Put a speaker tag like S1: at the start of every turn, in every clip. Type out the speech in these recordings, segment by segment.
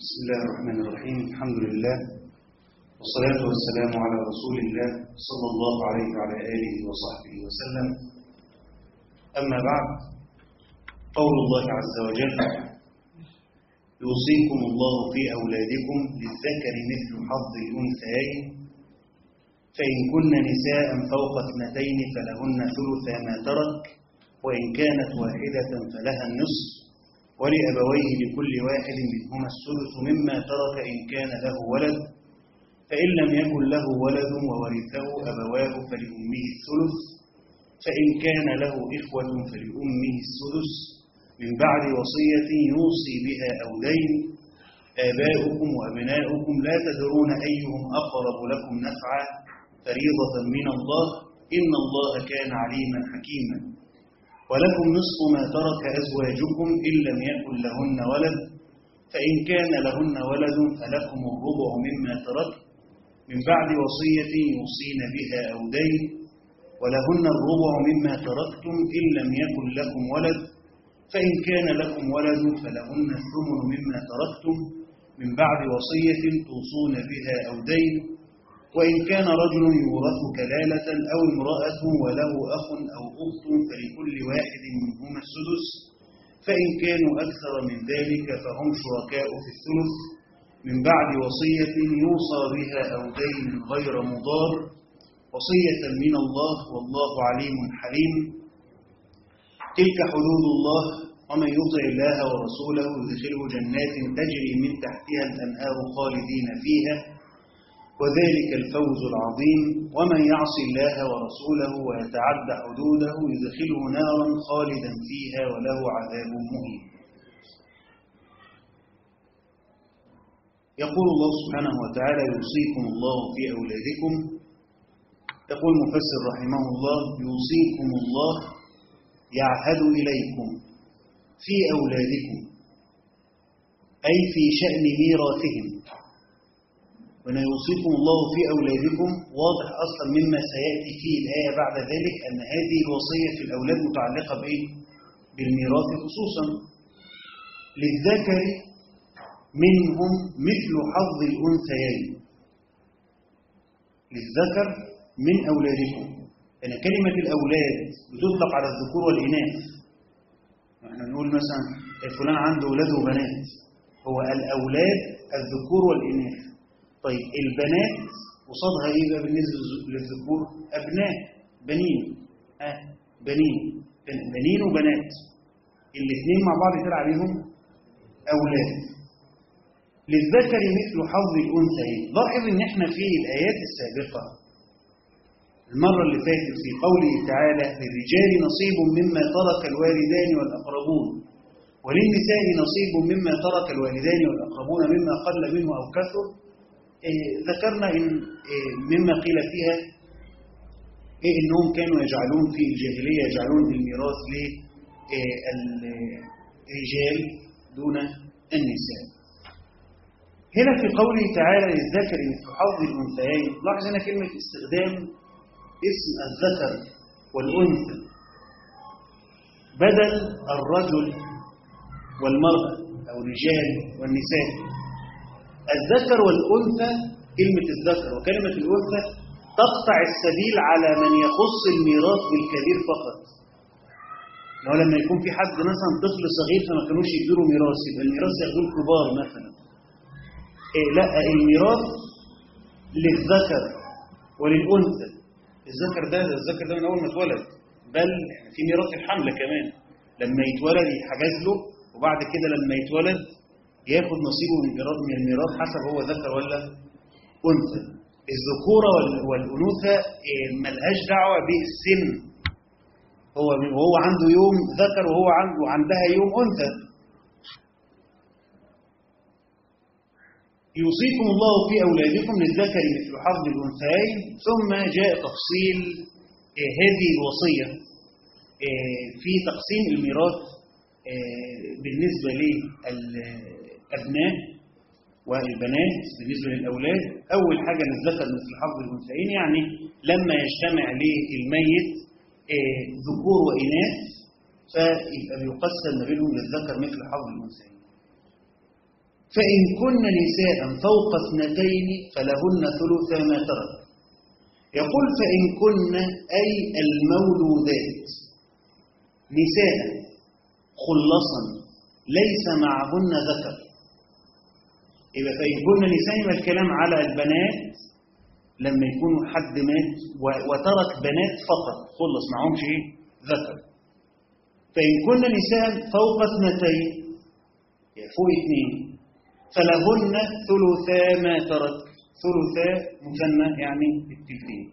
S1: بسم الله الرحمن الرحيم الحمد لله والصلاة والسلام على رسول الله صلى الله عليه وعلى آله وصحبه وسلم أما بعد قول الله عز وجل يوصيكم الله في أولادكم للذكر مثل حظ الأنثيين فإن كن نساء فوق اثنتين فلهن ثلثا ما ترك وإن كانت واحدة فلها النصف ولأبويه لكل واحد منهما الثلث مما ترك إن كان له ولد فإن لم يكن له ولد وورثه أبواه فلأمه الثلث فإن كان له إخوة فلأمه السدس من بعد وصية يوصي بها أو دين آباؤكم وأبناؤكم لا تدرون أيهم أقرب لكم نفعا فريضة من الله إن الله كان عليما حكيما ولكم نصف ما ترك أزواجكم إن لم يكن لهن ولد فإن كان لهن ولد فلكم الربع مما ترك من بعد وصية يوصين بها أو دين ولهن الربع مما تركتم إن لم يكن لكم ولد فإن كان لكم ولد فلهن الثمن مما تركتم من بعد وصية توصون بها أو دين وإن كان رجل يورث كلالة أو امرأة وله أخ أو أخت فلكل واحد منهما السدس فإن كانوا أكثر من ذلك فهم شركاء في الثلث من بعد وصية يوصى بها أو دين غير مضار وصية من الله والله عليم حليم تلك حدود الله ومن يطع الله ورسوله يدخله جنات تجري من تحتها الأنهار خالدين فيها وذلك الفوز العظيم ومن يعص الله ورسوله ويتعد حدوده يدخله نارا خالدا فيها وله عذاب مهين يقول الله سبحانه وتعالى يوصيكم الله في أولادكم يقول مفسر رحمه الله يوصيكم الله يعهد إليكم في أولادكم أي في شأن ميراثهم وأن يوصيكم الله في أولادكم واضح أصلا مما سيأتي فيه الآية بعد ذلك أن هذه الوصية في الأولاد متعلقة بإيه؟ بالميراث خصوصا للذكر منهم مثل حظ الأنثيين للذكر من أولادكم أن كلمة الأولاد بتطلق على الذكور والإناث احنا نقول مثلا فلان عنده أولاد وبنات هو الأولاد الذكور والإناث طيب البنات قصادها ايه بقى بالنسبه للذكور ابناء بنين اه بنين بنين وبنات الاثنين مع بعض يطلع عليهم اولاد للذكر مثل حظ الانثيين لاحظ ان احنا في الايات السابقه المره اللي فاتت في قوله تعالى للرجال نصيب مما ترك الوالدان والاقربون وللنساء نصيب مما ترك الوالدان والاقربون مما قل منه او كثر إيه ذكرنا إن إيه مما قيل فيها إيه إنهم كانوا يجعلون في الجاهلية يجعلون الميراث للرجال دون النساء هنا في قوله تعالى للذكر مثل حظ الأنثيين لاحظ هنا كلمة استخدام اسم الذكر والأنثى بدل الرجل والمرأة أو الرجال والنساء الذكر والأنثى كلمة الذكر وكلمة الأنثى تقطع السبيل على من يخص الميراث بالكبير فقط لو لما يكون في حد مثلا طفل صغير فما كانوش يديروا ميراث يبقى الميراث ياخدوه الكبار مثلا إيه لا الميراث للذكر وللأنثى الذكر ده, ده الذكر ده من أول ما اتولد بل في ميراث الحمل كمان لما يتولد يحجز له وبعد كده لما يتولد ياخد نصيبه من الميراث من الميراث حسب هو ذكر ولا انثى الذكوره والانوثه ملهاش دعوه بالسن هو وهو عنده يوم ذكر وهو عنده عندها يوم انثى يوصيكم الله في اولادكم للذكر مثل حظ الانثيين ثم جاء تفصيل هذه الوصيه في تقسيم الميراث بالنسبه للابناء والبنات بالنسبة للأولاد أول حاجة للذكر مثل حظ الأنثيين يعني لما يجتمع للميت ذكور وإناث فيبقى بيقسم ما بينهم للذكر مثل حظ الأنثيين فإن كن نساء فوق اثنتين فلهن ثلث ما ترك يقول فإن كن أي المولودات نساء خلصا ليس معهن ذكر يبقى فإن كن نساء يبقى الكلام على البنات لما يكون حد مات و- وترك بنات فقط خلص معهمش ايه ذكر فإن كن نساء فوق اثنتين يعني فوق اثنين فلهن ثلثا ما ترك ثلثا مثنى يعني التلتين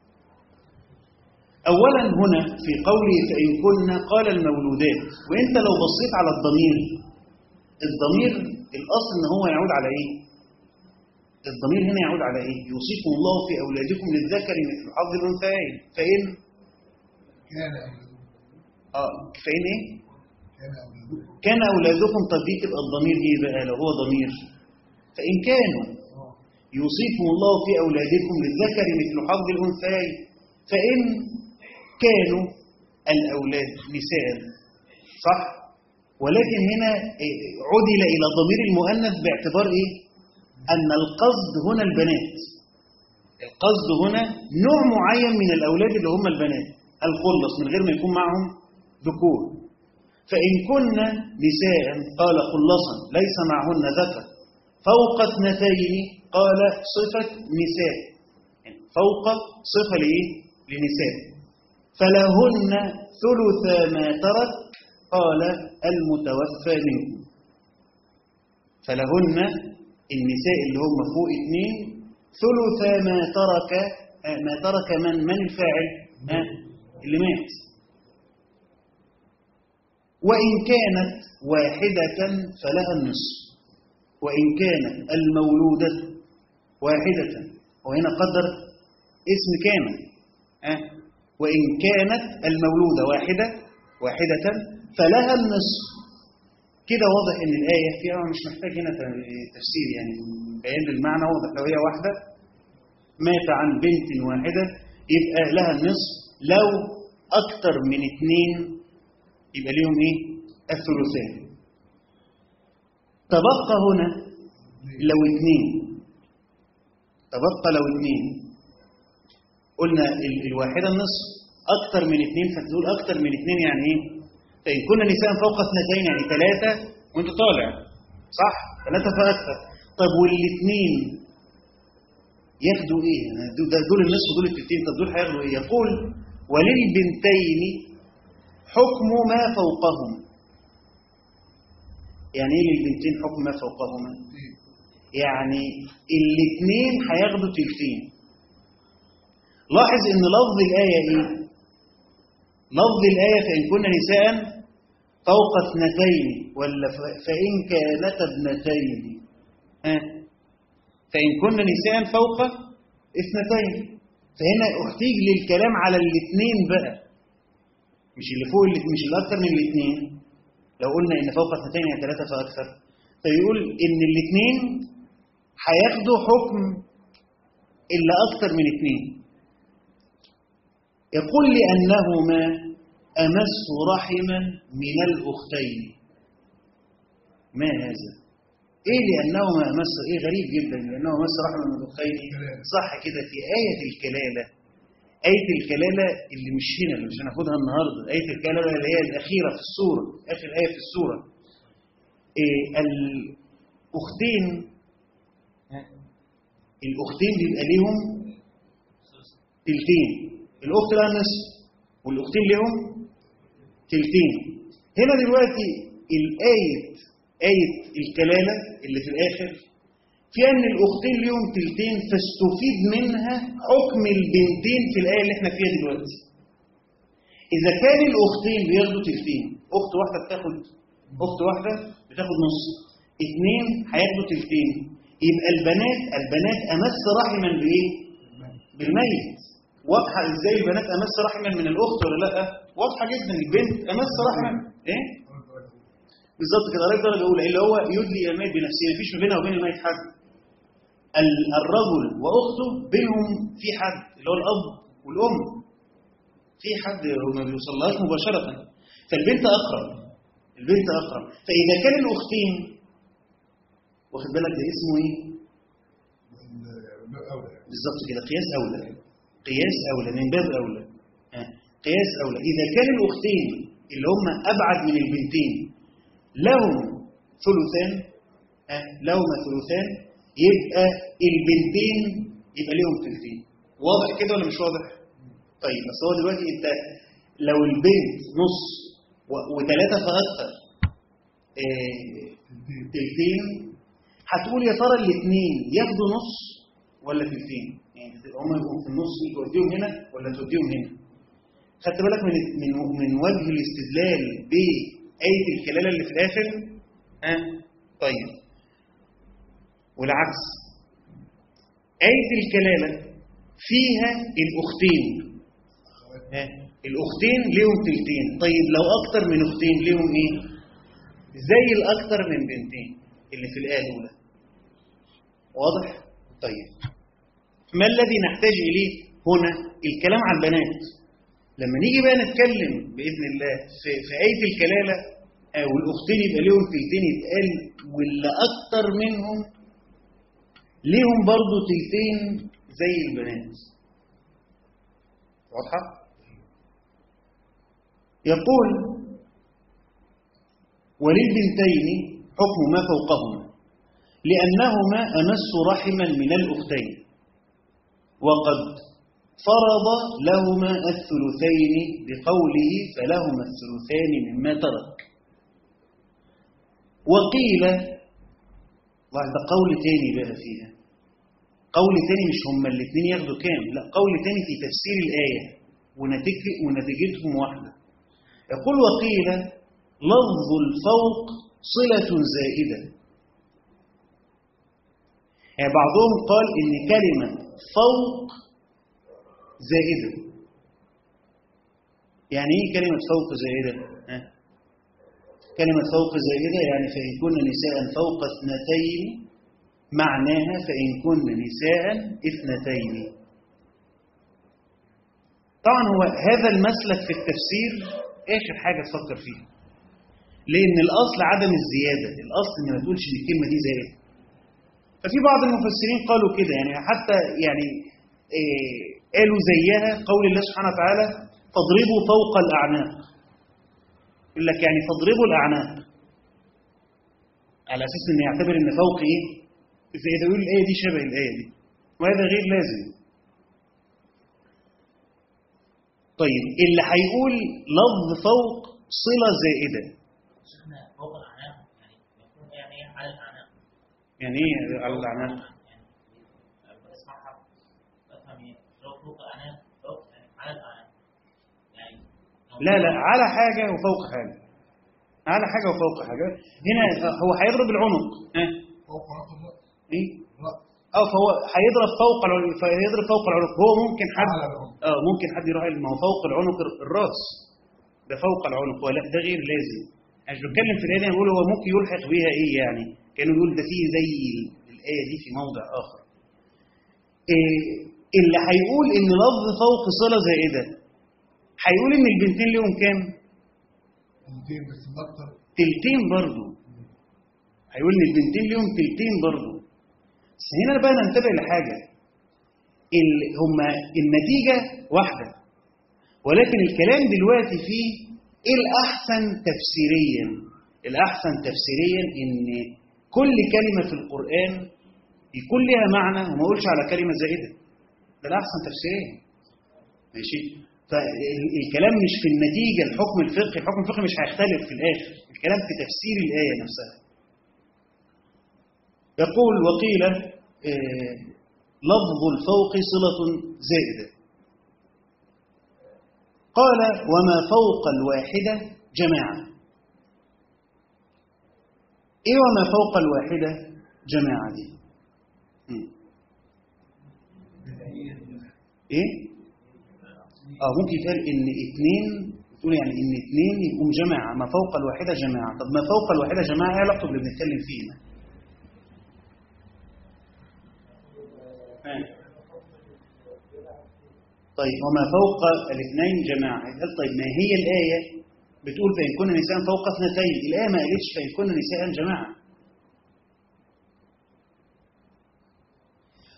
S1: أولا هنا في قوله فإن كنا قال المولودات وإنت لو بصيت على الضمير الضمير الأصل إن هو يعود على إيه؟ الضمير هنا يعود على إيه؟ يوصيكم الله في أولادكم للذكر مثل حظ الأنثيين فإن
S2: كان أولادكم
S1: آه فإن إيه؟
S2: كان أولادكم
S1: كان أولادكم طب دي تبقى الضمير إيه بقى لو هو ضمير فإن كانوا
S2: آه.
S1: يوصيكم الله في أولادكم للذكر مثل حظ الأنثيين فإن كانوا الأولاد نساء صح؟ ولكن هنا إيه، عدل إلى ضمير المؤنث باعتبار إيه؟ أن القصد هنا البنات القصد هنا نوع معين من الأولاد اللي هم البنات الخلص من غير ما يكون معهم ذكور فإن كن نساء قال خلصا ليس معهن ذكر فوق اثنتين قال صفة نساء يعني فوق صفة لإيه؟ لنساء فلهن ثلث ما ترك قال المتوفى منكم فلهن النساء اللي هم فوق اثنين ثلث ما ترك آه، ما ترك من من الفاعل آه، اللي مات وإن كانت واحدة فلها النصف وإن كانت المولودة واحدة وهنا قدر اسم كان أه؟ وإن كانت المولودة واحدة واحدة فلها النصف كده واضح ان الآية فيها مش محتاج هنا ت- تفسير يعني بيان للمعنى واضح لو هي واحدة مات عن بنت واحدة يبقى لها النصف لو أكتر من اتنين يبقى ليهم ايه الثلثان تبقى هنا لو اتنين تبقى لو اتنين قلنا ال- الواحدة النصف أكتر من اتنين فتقول أكتر من اتنين يعني إيه؟ فإن كنا نساء فوق اثنتين يعني ثلاثة وأنت طالع صح؟ ثلاثة فأكثر طب والاتنين ياخدوا إيه؟ دول ده- دول النصف دول التلتين طب دول هياخدوا إيه؟ يقول وللبنتين حكم ما فوقهم يعني إيه للبنتين حكم ما فوقهما؟ يعني الاثنين هياخدوا تلتين لاحظ ان لفظ الآية ايه لفظ الآية فإن كنا نساء فوق اثنتين ولا ف- فإن كانت ابنتين ها فإن كنا نساء فوق اثنتين فهنا احتيج للكلام على الاثنين بقى مش اللي فوق اللي مش اللي اكتر من الاثنين لو قلنا ان فوق اثنتين يعني ثلاثة فاكثر فيقول ان الاثنين هياخدوا حكم اللي اكتر من اثنين يقول لأنهما أمس رحما من الأختين ما هذا؟ إيه لأنهما أمس إيه غريب جدا لأنهما أمس رحما من الأختين صح كده في آية الكلالة آية الكلالة اللي مش هنا اللي مش هناخدها النهاردة آية الكلالة اللي هي الأخيرة في السورة آخر آية في السورة إيه الأختين الأختين بيبقى ليهم تلتين الأخت لها نصف والأختين لهم تلتين هنا دلوقتي الآية آية الكلالة اللي في الآخر في أن الأختين لهم تلتين فاستفيد منها حكم البنتين في الآية اللي احنا فيها دلوقتي إذا كان الأختين بياخدوا تلتين أخت واحدة بتاخد أخت واحدة بتاخد نص اتنين هياخدوا تلتين يبقى البنات البنات أمس رحما بإيه؟ بالميت واضحة ازاي البنات امس رحما من الاخت ولا لا واضحة جدا البنت امس رحما ايه بالظبط كده قريب درجة اولى اللي هو يدلي الى الميت بنفسه مفيش ما بينها وبين الميت حد ال- الرجل واخته بينهم في حد اللي هو الاب والام في حد هو ما بيوصلهاش مباشرة فالبنت اقرب البنت اقرب فاذا كان الاختين واخد بالك ده اسمه ايه
S2: من باب اولى يعني
S1: بالظبط كده قياس اولى قياس اولى من باب اولى آه. قياس اولى اذا كان الاختين اللي هم ابعد من البنتين لهم ثلثان آه. لهما ثلثان يبقى البنتين يبقى لهم ثلثين واضح كده ولا مش واضح طيب بس هو دلوقتي انت لو البنت نص و- وثلاثه فاكثر آه،
S2: تلتين.
S1: تلتين هتقول يا ترى الاثنين ياخدوا نص ولا تلتين يعني تبقى هم يبقوا في النص توديهم هنا ولا توديهم هنا خدت بالك من من من وجه الاستدلال بآية الكلالة اللي في الآخر ها طيب والعكس آية الكلالة فيها الأختين ها الأختين ليهم تلتين طيب لو أكتر من أختين ليهم إيه زي الأكتر من بنتين اللي في الآية الأولى واضح؟ طيب ما الذي نحتاج إليه هنا الكلام عن البنات لما نيجي بقى نتكلم بإذن الله في, في آية الكلالة أو الأختين يبقى ليهم تلتين يتقال واللي أكتر منهم ليهم برضو تلتين زي البنات واضحة؟ يقول وللبنتين حكم ما فوقهما لأنهما أمس رحما من الأختين وقد فرض لهما الثلثين بقوله فلهما الثلثان مما ترك وقيل واحد ده قول تاني بقى فيها قول تاني مش هما الاثنين ياخدوا كام لا قول تاني في تفسير الآية ونتيجة ونتيجتهم واحدة يقول وقيل لفظ الفوق صلة زائدة يعني بعضهم قال إن كلمة فوق زائدة يعني إيه كلمة فوق زائدة؟ ها؟ كلمة فوق زائدة يعني فإن كن نساء فوق اثنتين معناها فإن كن نساء اثنتين طبعا هو هذا المسلك في التفسير آخر حاجة تفكر فيها لأن الأصل عدم الزيادة الأصل إن ما تقولش إن الكلمة دي زائدة ففي بعض المفسرين قالوا كده يعني حتى يعني إيه قالوا زيها قول الله سبحانه وتعالى فاضربوا فوق الأعناق يقول لك يعني فاضربوا الأعناق على أساس إن يعتبر إن فوق إيه زي ده يقول الآية دي شبه الآية دي وهذا غير لازم طيب اللي هيقول لفظ فوق صلة زائدة
S3: شيخنا فوق الأعناق يعني يكون يعني إيه على الأعناق
S1: يعني ايه على الأعناق
S3: يعني بسمعها بفهم إيه لو فوق الأعناق فوق يعني على الأعناق يعني لو
S1: لا لا على حاجة وفوق حاجة على حاجة وفوق حاجة هنا هو هيضرب العنق ها
S2: فوق رأس الرأس
S1: ايه
S2: رأس
S1: اه فهو هيضرب فوق العنق فهيضرب فوق العنق هو ممكن حد
S2: على العنق.
S1: اه ممكن حد يروح قال ما هو فوق العنق الراس ده فوق العنق ولا ده غير لازم انا مش بتكلم في الايه دي، أنا بقول هو ممكن يلحق بيها ايه يعني كانوا يقول ده فيه زي ال- الايه دي في موضع اخر إيه اللي هيقول ان لفظ فوق صله زائده هيقول ان البنتين ليهم كام
S2: تلتين بس بأكتر
S1: تلتين برضه هيقول ان البنتين ليهم تلتين برضه بس هنا بقى ننتبه لحاجه ال... هما النتيجه واحده ولكن الكلام دلوقتي فيه ايه الاحسن تفسيريا الاحسن تفسيريا ان كل كلمه في القران يكون لها معنى وما اقولش على كلمه زائده ده الاحسن تفسيريا ماشي فالكلام مش في النتيجه الحكم الفقهي الحكم الفقهي مش هيختلف في الاخر الكلام في تفسير الايه نفسها يقول وقيل آه، لفظ الفوق صلة زائدة قال وما فوق الواحدة جماعة ايه وما فوق الواحدة جماعة دي مم. ايه اه ممكن يتقال ان اتنين تقول يعني ان اتنين يقوم جماعة ما فوق الواحدة جماعة طب ما فوق الواحدة جماعة ايه علاقته باللي بنتكلم فيه هنا؟ آه. طيب وما فوق الاثنين جماعة قال طيب ما هي الآية بتقول فإن كنا نساء فوق اثنتين الآية ما قالتش فإن كنا نساء جماعة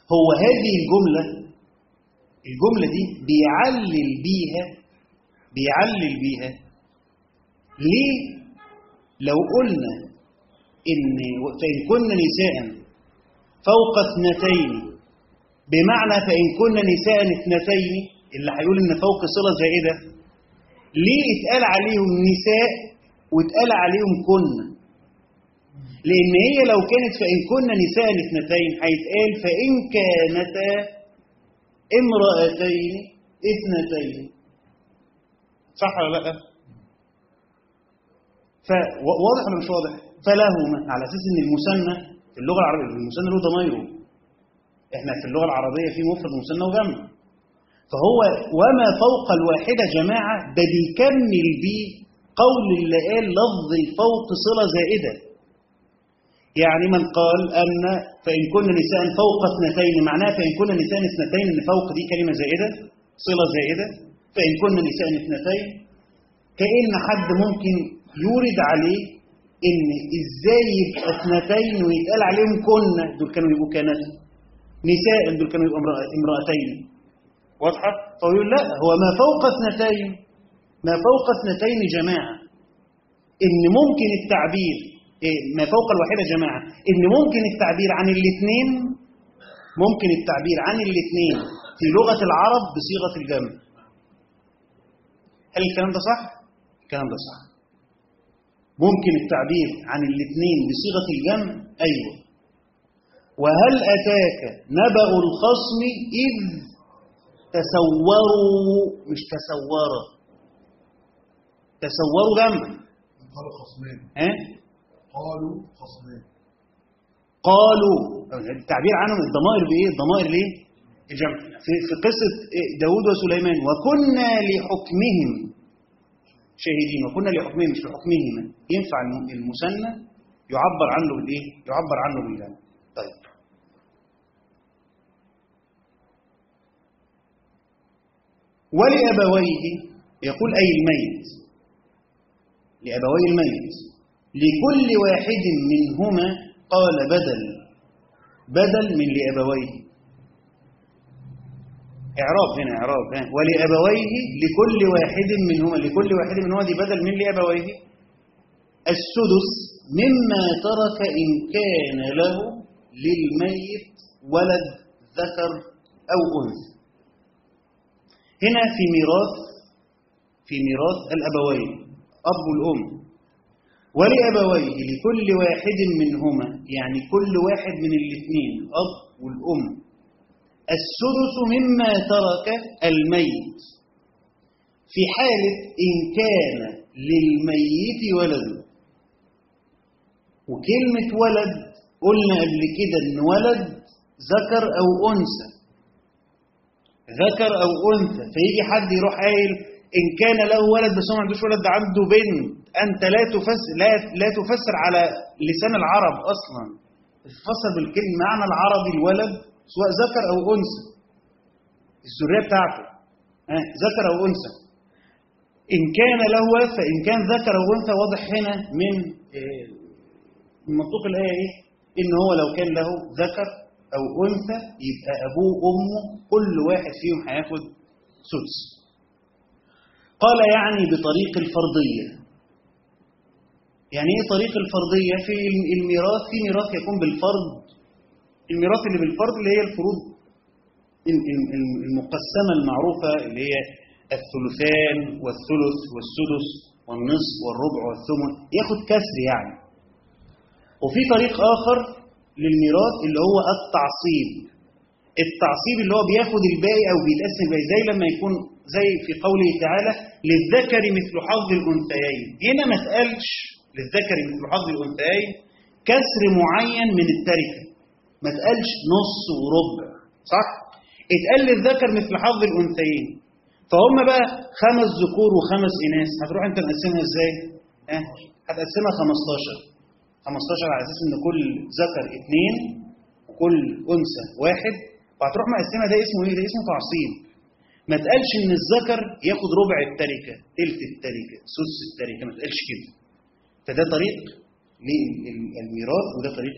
S1: هو هذه الجملة الجملة دي بيعلل بيها بيعلل بيها ليه لو قلنا إن فإن كن نساء فوق اثنتين بمعنى فإن كن نساء اثنتين اللي هيقول إن فوق صلة زائدة ليه اتقال عليهم نساء واتقال عليهم كن لأن هي لو كانت فإن كن نساء اثنتين هيتقال فإن كانتا امرأتين اثنتين صح ولا لا؟ فواضح ولا مش واضح؟ فلهما على أساس إن المثنى في اللغة العربية المثنى له ضميره احنا في اللغة العربية في مفرد مثنى وجمع فهو وما فوق الواحدة جماعة ده بيكمل بيه قول اللي قال لفظ الفوق صلة زائدة يعني من قال أن فإن كن نساء فوق اثنتين معناه فإن كن نساء اثنتين إن فوق دي كلمة زائدة صلة زائدة فإن كن نساء اثنتين كأن حد ممكن يورد عليه إن إزاي يبقى اثنتين ويتقال عليهم كن دول كانوا يبقوا كانت نساء دول كانوا يبقوا امرأ- امرأتين واضحة؟ فيقول لا هو ما فوق اثنتين ما فوق اثنتين جماعة إن ممكن التعبير إيه ما فوق الواحدة جماعة إن ممكن التعبير عن الاثنين ممكن التعبير عن الاثنين في لغة العرب بصيغة الجمع هل الكلام ده صح؟ الكلام ده صح ممكن التعبير عن الاثنين بصيغة الجمع أيوه وهل أتاك نبأ الخصم إذ تسوروا مش تسورا تسوروا جمع
S2: قالوا خصمين
S1: ها
S2: قالوا خصمين
S1: قالوا التعبير عنهم الضمائر بايه الضمائر ليه الجمع في, في قصة داود وسليمان وكنا لحكمهم شاهدين وكنا لحكمهم مش لحكمهم ينفع الم- المثنى يعبر عنه بالايه يعبر عنه بالجمع طيب ولأبويه يقول أي الميت لأبوي الميت لكل واحد منهما قال بدل بدل من لأبويه إعراب هنا إعراب ها ولأبويه لكل واحد منهما لكل واحد منهما دي بدل من لأبويه السدس مما ترك إن كان له للميت ولد ذكر أو أنثى هنا في ميراث في ميراث الأبوين أب والأم ولأبويه لكل واحد منهما يعني كل واحد من الاثنين الأب والأم السدس مما ترك الميت في حالة إن كان للميت ولد وكلمة ولد قلنا قبل كده إن ولد ذكر أو أنثى ذكر أو أنثى فيجي حد يروح قايل إن كان له ولد بس هو ما عندوش ولد ده عنده بنت أنت لا تفسر لا, لا تفسر على لسان العرب أصلا تفسر بالكلمة معنى العربي الولد سواء ذكر أو أنثى الذرية بتاعته ها ذكر أو أنثى إن كان له ولد فإن كان ذكر أو أنثى واضح هنا من آه، من منطوق الآية إيه؟ إن هو لو كان له ذكر أو أنثى يبقى أبوه وأمه كل واحد فيهم هياخد سدس قال يعني بطريق الفرضية يعني ايه طريق الفرضية في الميراث في ميراث يكون بالفرض الميراث اللي بالفرض اللي هي الفروض ال- ال- ال- المقسمة المعروفة اللي هي الثلثان والثلث والسدس والنصف والربع والثمن ياخد كسر يعني وفي طريق آخر للميراث اللي هو التعصيب التعصيب اللي هو بياخد الباقي أو بيتقسم الباقي زي لما يكون زي في قوله تعالى للذكر مثل حظ الأنثيين هنا ما اتقالش للذكر مثل حظ الأنثيين كسر معين من التركة ما اتقالش نص وربع صح؟ اتقال للذكر مثل حظ الأنثيين فهم بقى خمس ذكور وخمس إناث هتروح أنت مقسمها إزاي؟ اه هتقسمها 15 15 على أساس إن كل ذكر اثنين وكل أنثى واحد وهتروح مقسمها ده اسمه إيه؟ ده اسمه تعصيب ما تقالش إن الذكر ياخد ربع التركة تلت التركة سدس التركة ما تقالش كده فده طريق للميراث وده طريق لإيه؟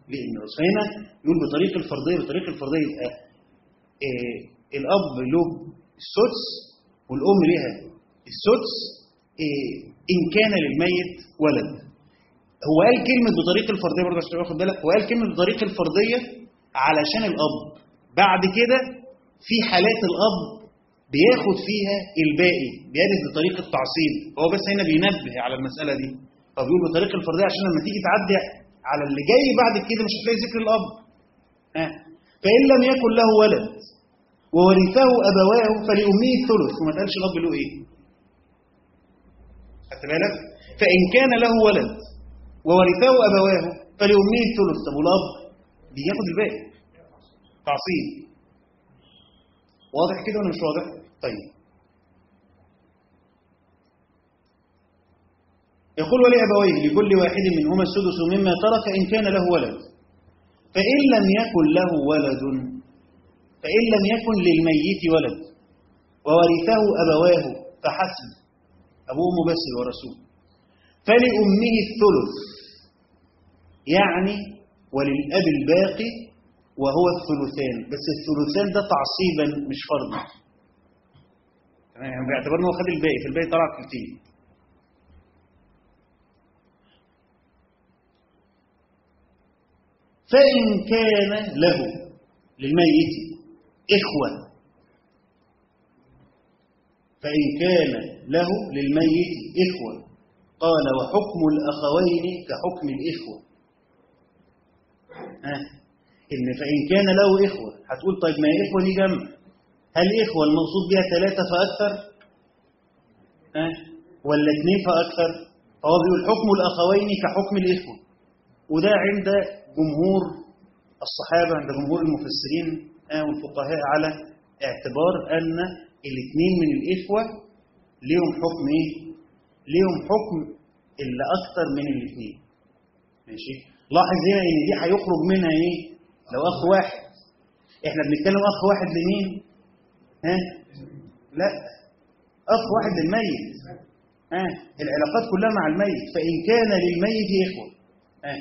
S1: للميراث فهنا يقول بطريق الفرضية بطريق الفرضية يبقى آه الأب له السدس والأم لها السدس آه إن كان للميت ولد هو قال كلمة بطريق الفرضية برضه عشان تبقى واخد بالك هو قال كلمة بطريق الفرضية علشان الأب بعد كده في حالات الأب بياخد فيها الباقي بيرث بطريق التعصيب هو بس هنا بينبه على المسألة دي فبيقول بطريق الفرضية عشان لما تيجي تعدي على اللي جاي بعد كده مش هتلاقي ذكر الأب ها فإن لم يكن له ولد وورثه أبواه فلأمه الثلث وما تقالش الأب له إيه خدت بالك فإن كان له ولد وورثه أبواه فلأمه الثلث طب والأب بياخد الباقي تعصيب واضح كده ولا مش واضح طيب يقول ولأبويه لكل واحد منهما السدس مما ترك إن كان له ولد فإن لم يكن له ولد فإن لم يكن للميت ولد وورثه أبواه فحسب أبوه بس ورسول فلأمه الثلث يعني وللأب الباقي وهو الثلثان بس الثلثان ده تعصيبا مش فرضا يعني باعتبار انه خد الباقي فالباقي طلع ثلثين فإن كان له للميت إخوة فإن كان له للميت إخوة قال وحكم الأخوين كحكم الإخوة ها إن فإن كان له إخوة هتقول طيب ما هي إخوة دي جمع هل إخوة المقصود بها ثلاثة فأكثر ها ولا اثنين فأكثر فهو بيقول حكم الأخوين كحكم الإخوة وده عند جمهور الصحابة عند جمهور المفسرين والفقهاء على اعتبار أن الاثنين من الإخوة ليهم حكم إيه؟ ليهم حكم اللي أكثر من الاثنين ماشي لاحظ هنا إن دي هيخرج منها إيه؟ لو أخ واحد إحنا بنتكلم أخ واحد لمين؟ ها؟ لا أخ واحد للميت ها؟ العلاقات كلها مع الميت فإن كان للميت إخوة ها؟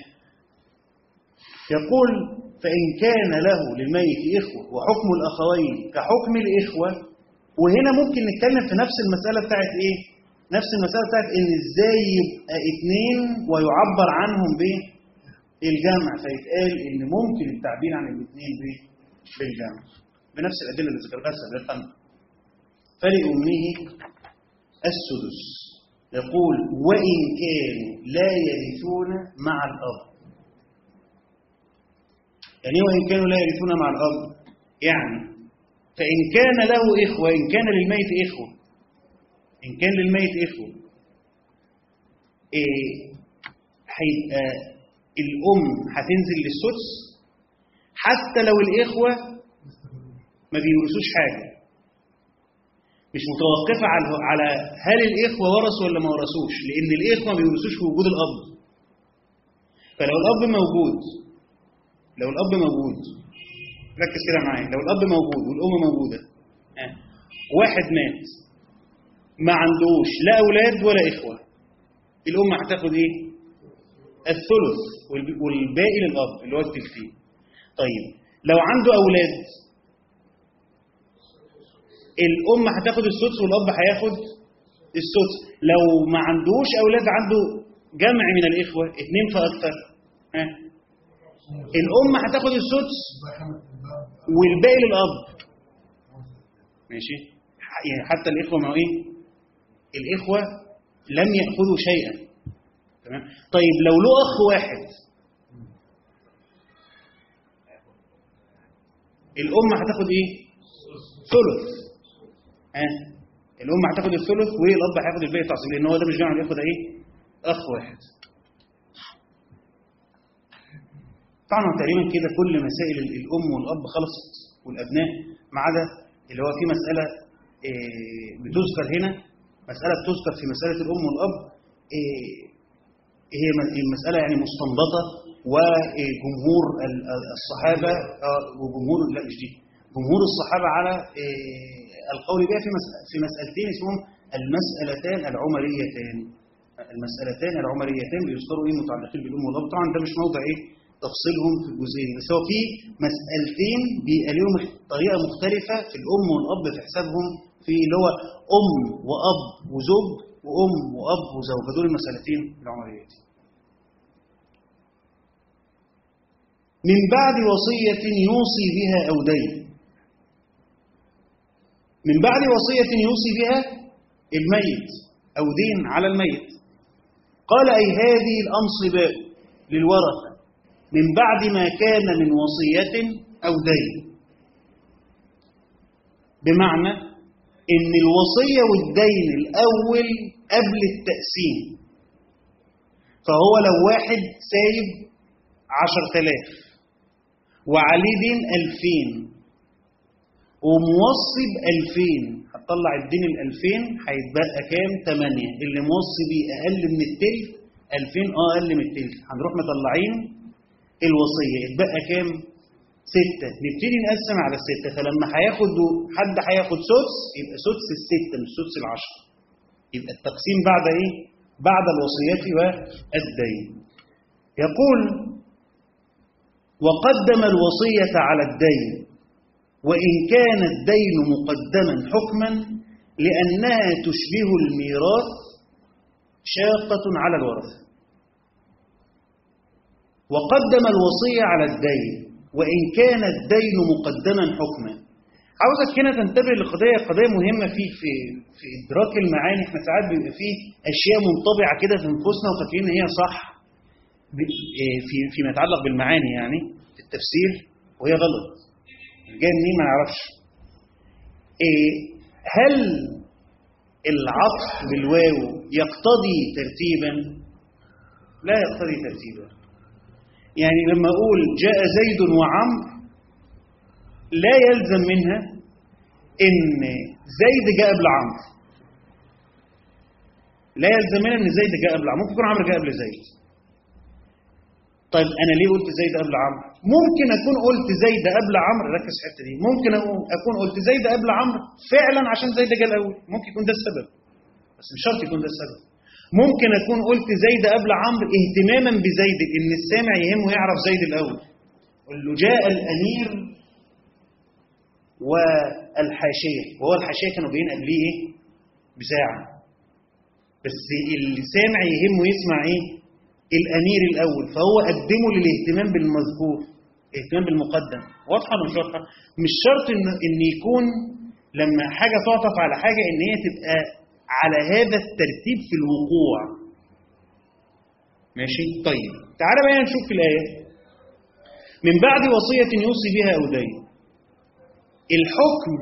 S1: يقول فإن كان له للميت إخوة وحكم الأخوين كحكم الإخوة وهنا ممكن نتكلم في نفس المسألة بتاعت إيه؟ نفس المسألة بتاعت إن إزاي يبقى اتنين ويعبر عنهم بالجمع فيتقال إن ممكن التعبير عن الاثنين بالجمع بنفس الأدلة اللي ذكرتها سابقا فلأمه السدس يقول وإن كانوا لا يرثون مع الأب يعني وإن كانوا لا يرثون مع الأب يعني فإن كان له إخوة إن كان للميت إخوة إن كان للميت إخوة إيه هيبقى الأم هتنزل للسدس حتى لو الإخوة ما بيورثوش حاجة مش متوقفة على على هل الإخوة ورثوا ولا ما ورثوش لأن الإخوة ما بيورثوش في وجود الأب فلو الأب موجود لو الأب موجود ركز كده معايا لو الأب موجود والأم موجودة ها. واحد مات ما عندوش لا أولاد ولا إخوة الأم هتاخد إيه؟ الثلث والباقي للأب اللي هو التلتين طيب لو عنده أولاد الأم هتاخد السدس والأب هياخد السدس لو ما عندوش أولاد عنده جمع من الإخوة اتنين فأكثر ها الأم هتاخد السدس والباقي للأب ماشي يعني حتى الإخوة ما هو إيه الإخوة لم يأخذوا شيئا تمام طيب لو له أخ واحد الأم هتاخد إيه ثلث ها الأم هتاخد الثلث والأب هياخد الباقي تعصيب لأن هو ده مش جمع الإخوة ده إيه أخ واحد طبعا تقريبا كده كل مسائل الأم والأب خلصت والأبناء ما عدا اللي هو في مسألة إيه بتذكر هنا مسألة بتذكر في مسألة الأم والأب إيه هي المسألة يعني مستنبطة وجمهور الصحابة وجمهور لا مش دي جمهور الصحابة على إيه القول بها في في مسألتين اسمهم المسألتان العمريتان المسألتان العمريتان بيذكروا ايه متعلقين بالأم والأب طبعا ده مش موضع ايه تفصيلهم في الجزئيه دي بس هو في مسألتين بيبقى ليهم طريقة مختلفة في الأم والأب في حسابهم في اللي هو أم وأب وزوج وأم وأب وزوج فدول المسألتين العمريات من بعد وصية يوصي بها أو دين من بعد وصية يوصي بها الميت أو دين على الميت قال أي هذه الأنصباء للورثة من بعد ما كان من وصية أو دين بمعنى إن الوصية والدين الأول قبل التقسيم فهو لو واحد سايب عشر تلاف وعليه دين ألفين وموصي بألفين هتطلع الدين الألفين هيتبقى كام؟ تمانية اللي موصي بيه أقل من التلت ألفين اه أقل من التلت هنروح مطلعين الوصية يتبقى كام؟ ستة نبتدي نقسم على الستة فلما هياخد حد هياخد سدس يبقى سدس الستة مش سدس العشرة يبقى التقسيم بعد ايه؟ بعد الوصية والدين يقول وقدم الوصية على الدين وإن كان الدين مقدما حكما لأنها تشبه الميراث شاقة على الورثة وقدم الوصية على الدين وإن كان الدين مقدما حكما عاوزك هنا تنتبه لقضية قضية مهمة في في في إدراك المعاني احنا ساعات بيبقى فيه أشياء منطبعة كده في نفوسنا وفاكرين إن هي صح في فيما يتعلق بالمعاني يعني في التفسير وهي غلط جاي منين ما نعرفش إيه هل العطف بالواو يقتضي ترتيبا لا يقتضي ترتيبا يعني لما اقول جاء زيد وعمرو لا يلزم منها ان زيد جاء قبل عمرو لا يلزم منها ان زيد جاء قبل عمرو ممكن يكون عمرو جاء قبل زيد طيب انا ليه قلت زيد قبل عمرو ممكن اكون قلت زيد قبل عمرو ركز في الحته دي ممكن اكون قلت زيد قبل عمرو فعلا عشان زيد جه الاول ممكن يكون ده السبب بس مش شرط يكون ده السبب ممكن اكون قلت زيد قبل عمرو اهتماما بزيد ان السامع يهمه يعرف زيد الاول قل له جاء الامير والحاشيه وهو الحاشيه كانوا جايين قبليه ايه بساعه بس السامع يهمه يسمع ايه الأمير الأول فهو قدمه للاهتمام بالمذكور اهتمام بالمقدم واضحة ولا مش واضحة؟ مش شرط إن, إن يكون لما حاجة تعطف على حاجة إن هي تبقى على هذا الترتيب في الوقوع ماشي طيب تعالى بقى نشوف في الآية من بعد وصية يوصي بها أو دين الحكم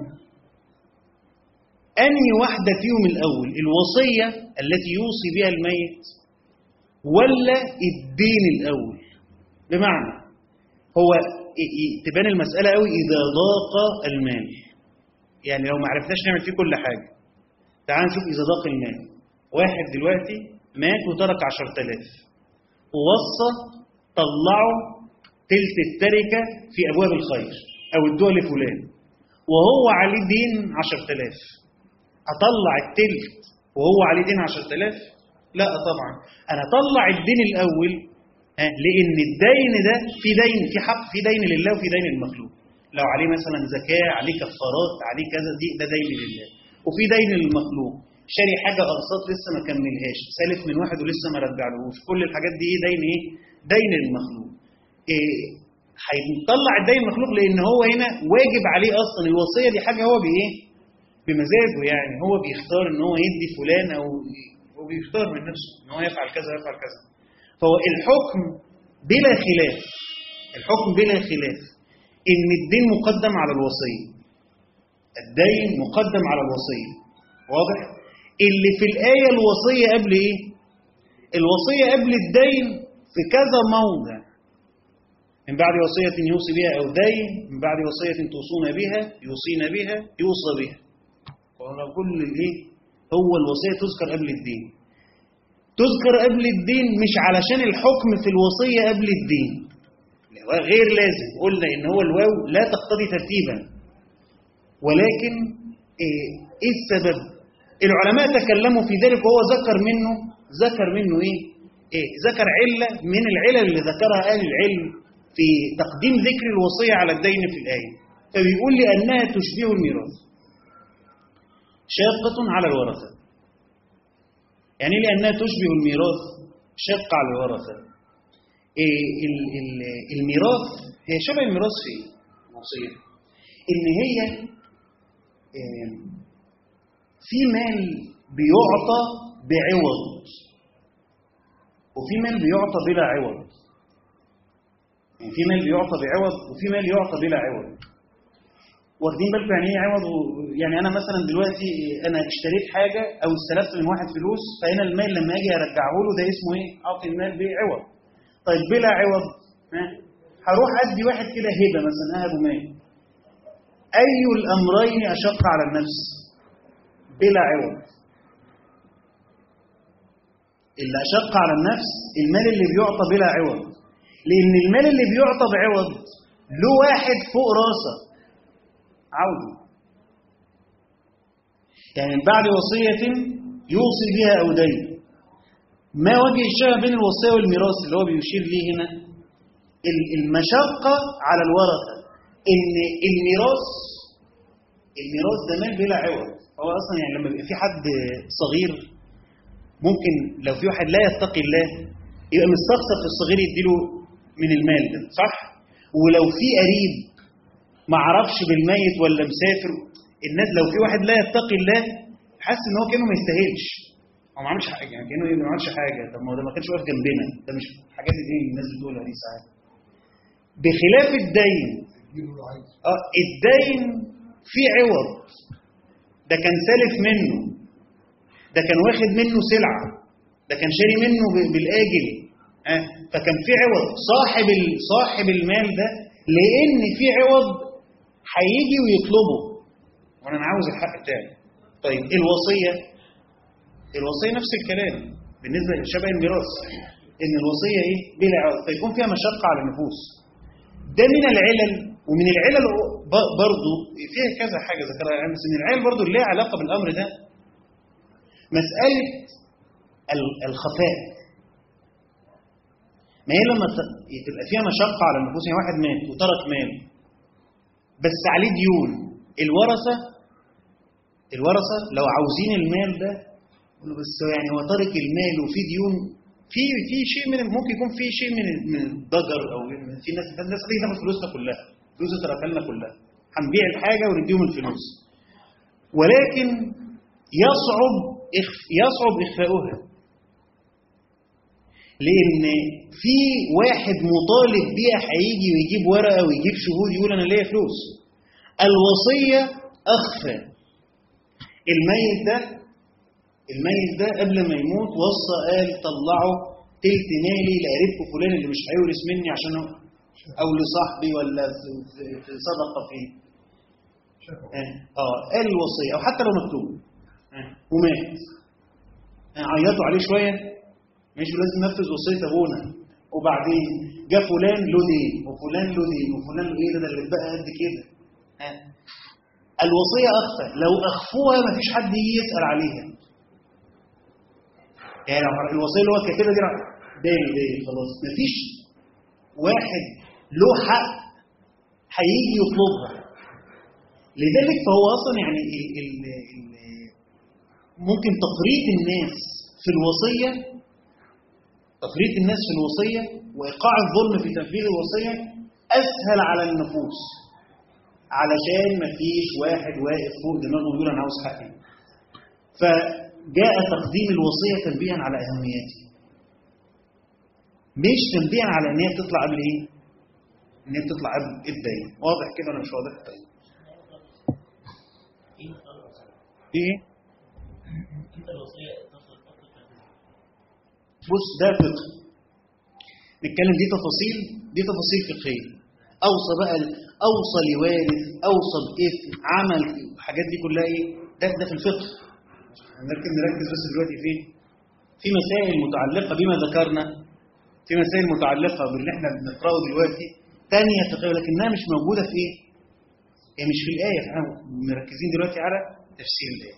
S1: أنهي واحدة فيهم الأول الوصية التي يوصي بها الميت ولا الدين الأول بمعنى هو تبان المسألة قوي إذا ضاق المال يعني لو ما عرفناش نعمل فيه كل حاجة تعال نشوف إذا ضاق المال واحد دلوقتي مات وترك عشر تلاف ووصى طلعوا تلت التركة في أبواب الخير أو الدول لفلان وهو عليه دين عشر تلاف أطلع التلت وهو عليه دين عشر تلاف لا طبعا انا اطلع الدين الاول لان الدين ده في دين في حق في دين لله وفي دين المخلوق لو عليه مثلا زكاه عليه كفارات عليه كذا دي ده دين لله وفي دين للمخلوق شاري حاجه اقساط لسه ما كملهاش سالف من واحد ولسه ما رجعلهوش كل الحاجات دي ايه دين ايه دين المخلوق إيه هيطلع الدين المخلوق لان هو هنا واجب عليه اصلا الوصيه دي حاجه هو بايه بمزاجه يعني هو بيختار ان هو يدي فلان او وبيختار من نفسه ان هو يفعل كذا يفعل كذا فهو الحكم بلا خلاف الحكم بلا خلاف ان الدين مقدم على الوصيه الدين مقدم على الوصيه واضح اللي في الايه الوصيه قبل ايه الوصيه قبل الدين في كذا موضع من بعد وصية يوصي بها أو دين من بعد وصية توصون بها يوصين بها يوصى بها وأنا كل إيه هو الوصية تذكر قبل الدين تذكر قبل الدين مش علشان الحكم في الوصية قبل الدين غير لازم قلنا إن هو الواو لا تقتضي ترتيبا ولكن إيه, إيه السبب العلماء تكلموا في ذلك وهو ذكر منه ذكر منه إيه, إيه ذكر علة من العلل اللي ذكرها أهل العلم في تقديم ذكر الوصية على الدين في الآية فبيقول لأنها تشبه الميراث شاقة على الورثة يعني إيه لأنها تشبه الميراث شاقة على الورثة إيه ال- ال- الميراث هي شبه الميراث في إيه؟ الوصية إن هي إيه، في مال بيعطى بعوض وفي مال بيعطى بلا عوض يعني في مال بيعطى بعوض وفي مال يعطى بلا عوض واخدين بالكم يعني ايه عوض و... يعني انا مثلا دلوقتي انا اشتريت حاجه او استلفت من واحد فلوس فهنا المال لما اجي ارجعه له ده اسمه ايه؟ اعطي المال بعوض. طيب بلا عوض ها؟ هروح ادي واحد كده هبه مثلا اهبه مال. اي الامرين اشق على النفس؟ بلا عوض. اللي اشق على النفس المال اللي بيعطى بلا عوض. لان المال اللي بيعطى بعوض له واحد فوق راسه عوده يعني من بعد وصية يوصي بها أو دين ما وجه الشبه بين الوصية والميراث اللي هو بيشير ليه هنا ال- المشقة على الورثة إن الميراث الميراث ده مال بلا عوض هو أصلا يعني لما بيبقى في حد صغير ممكن لو في واحد لا يتقي الله يبقى مستخسر في الصغير يديله من المال ده صح؟ ولو في قريب ما عرفش بالميت ولا مسافر الناس لو في واحد لا يتقي الله حاسس ان هو كانه ما يستاهلش هو ما عملش حاجه يعني كانه ما عملش حاجه طب ما هو ده ما كانش واقف جنبنا ده مش الحاجات دي الناس بتقولها دي ساعات بخلاف الدين
S2: تجيله اللي عايزه
S1: اه الدين فيه عوض ده كان سالف منه ده كان واخد منه سلعه ده كان شاري منه ب- بالاجل آه فكان في عوض صاحب ال- صاحب المال ده لان في عوض هيجي ويطلبه وانا أنا عاوز الحق بتاعي طيب الوصيه الوصيه نفس الكلام بالنسبه لشبه الميراث ان الوصيه ايه بلا عوض فيكون فيها مشقه على النفوس ده من العلل ومن العلل ب- برضو فيها كذا حاجه ذكرها يعني بس من العلل برضو اللي ليها علاقه بالامر ده مساله ال- الخفاء ما هي لما ت- تبقى فيها مشقه على النفوس يعني واحد مات وترك مال بس عليه ديون الورثه الورثه لو عاوزين المال ده يقولوا بس يعني هو تارك المال وفي ديون في في شيء من ممكن يكون في شيء من من الضجر او من- في ناس في ناس هتيجي تاخد فلوسنا كلها فلوس تركها لنا كلها هنبيع الحاجه ونديهم الفلوس ولكن يصعب إخف يصعب اخفاؤها لان في واحد مطالب بيها هيجي ويجيب ورقه ويجيب شهود يقول انا ليا فلوس الوصيه اخفى الميت ده الميت ده قبل ما يموت وصى قال طلعوا تلت مالي لقريبكم فلان اللي مش هيورث مني عشان هو- او لصاحبي ولا في في- في صدقه فيه
S2: شافه
S1: اه آه، قال الوصيه او حتى لو مكتوب آه، ومات آه، عيطوا عليه شويه مش لازم ننفذ وصيه ابونا وبعدين جاء فلان له دين وفلان له دين وفلان له ايه ده ده اللي اتبقى قد كده آه. الوصيه اخفى لو اخفوها مفيش حد يجي يسال عليها يعني لو الوصيه اللي هو كاتبها دي راح داري داري خلاص مفيش واحد له حق هيجي يطلبها لذلك فهو اصلا يعني ال ال ال ممكن تفريط الناس في الوصيه تفريط الناس في الوصيه وايقاع الظلم في تنفيذ الوصيه اسهل على النفوس علشان مفيش واحد واقف فوق دماغه يقول انا عاوز حقي فجاء تقديم الوصيه تنبيها على اهميتها مش تنبيها على ان هي تطلع قبل ايه؟ ان هي تطلع قبل الدين واضح كده ولا مش واضح؟ طيب
S3: ايه خلاص
S1: في ايه؟
S3: انت الوصيه تصل تصل تنفيذها
S1: بص ده فقه نتكلم دي تفاصيل دي تفاصيل فقهيه اوصى بقى ال- اوصى لوارث اوصى باثم عمل الحاجات دي كلها ايه ده ده في الفقه نركز نركز بس دلوقتي في في مسائل متعلقه بما ذكرنا في مسائل متعلقه باللي احنا بنقراه دلوقتي تانية فقهيه لكنها مش موجوده في ايه هي مش في الايه احنا مركزين دلوقتي على تفسير الايه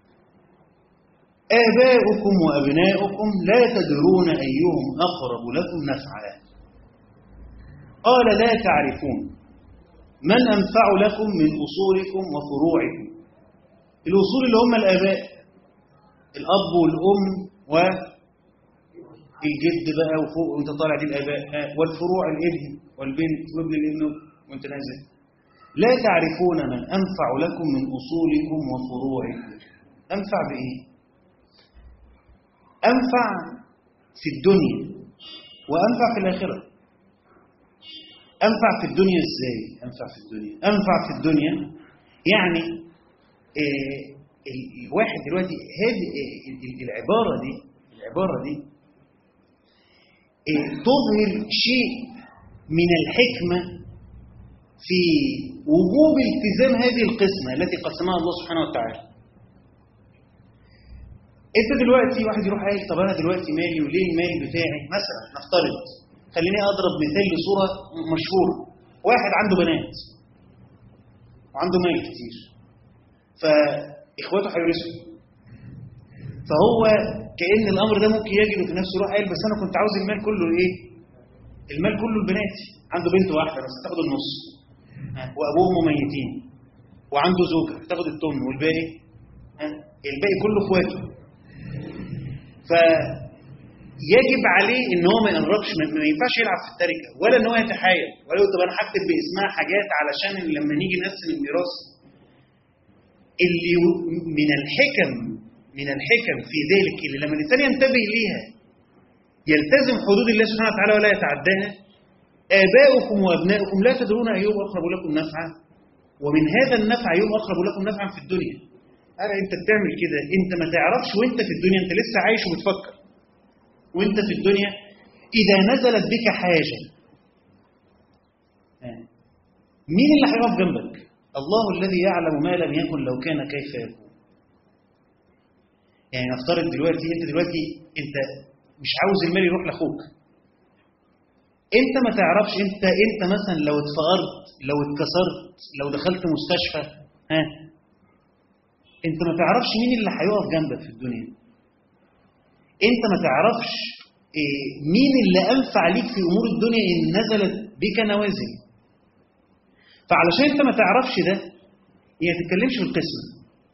S1: آباؤكم وأبناؤكم لا تدرون أيهم أقرب لكم نفعا قال لا تعرفون من أنفع لكم من أصولكم وفروعكم الأصول اللي هم الآباء الأب والأم والجد بقى وفوق وانت طالع دي الآباء آه، والفروع الابن والبنت وابن الابن وانت نازل لا تعرفون من أنفع لكم من أصولكم وفروعكم أنفع بإيه؟ أنفع في الدنيا وأنفع في الآخرة أنفع في الدنيا إزاي؟ أنفع في الدنيا أنفع في الدنيا يعني آه، ال- الواحد دلوقتي هذه آه، ال- العبارة دي العبارة دي آه، تظهر شيء من الحكمة في وجوب التزام هذه القسمة التي قسمها الله سبحانه وتعالى انت دلوقتي واحد يروح قايل طب انا دلوقتي مالي وليه المال بتاعي مثلا نفترض خليني اضرب مثال لصوره مشهوره واحد عنده بنات وعنده مال كتير فاخواته هيورثوا فهو كان الامر ده ممكن يجد في نفسه يروح قايل بس انا كنت عاوز المال كله ايه المال كله لبناتي عنده بنت واحده بس تاخد النص ها، وابوهم ميتين وعنده زوجه تاخد الثمن والباقي ها، الباقي كله اخواته فيجب عليه ان هو ما يقربش ما ما ينفعش يلعب في التركه ولا ان هو يتحايل ولا يقول طب انا هكتب باسمها حاجات علشان لما نيجي نقسم الميراث اللي يو- من الحكم من الحكم في ذلك اللي لما الانسان ينتبه ليها يلتزم حدود الله سبحانه وتعالى ولا يتعداها آباؤكم وأبناؤكم لا تدرون أيهم أقرب لكم نفعا ومن هذا النفع أيهم أقرب لكم نفعا في الدنيا أنا أنت بتعمل كده أنت ما تعرفش وأنت في الدنيا أنت لسه عايش وبتفكر وأنت في الدنيا إذا نزلت بك حاجة آه. مين اللي هيقف جنبك الله الذي يعلم ما لم يكن لو كان كيف يكون يعني نفترض دلوقتي انت دلوقتي انت مش عاوز المال يروح لاخوك انت ما تعرفش انت انت مثلا لو اتفقرت لو اتكسرت لو دخلت مستشفى ها انت ما تعرفش مين اللي هيقف جنبك في الدنيا انت ما تعرفش إيه، مين اللي انفع ليك في امور الدنيا ان نزلت بك نوازل فعلشان انت ما تعرفش ده هي ما تتكلمش في القسمه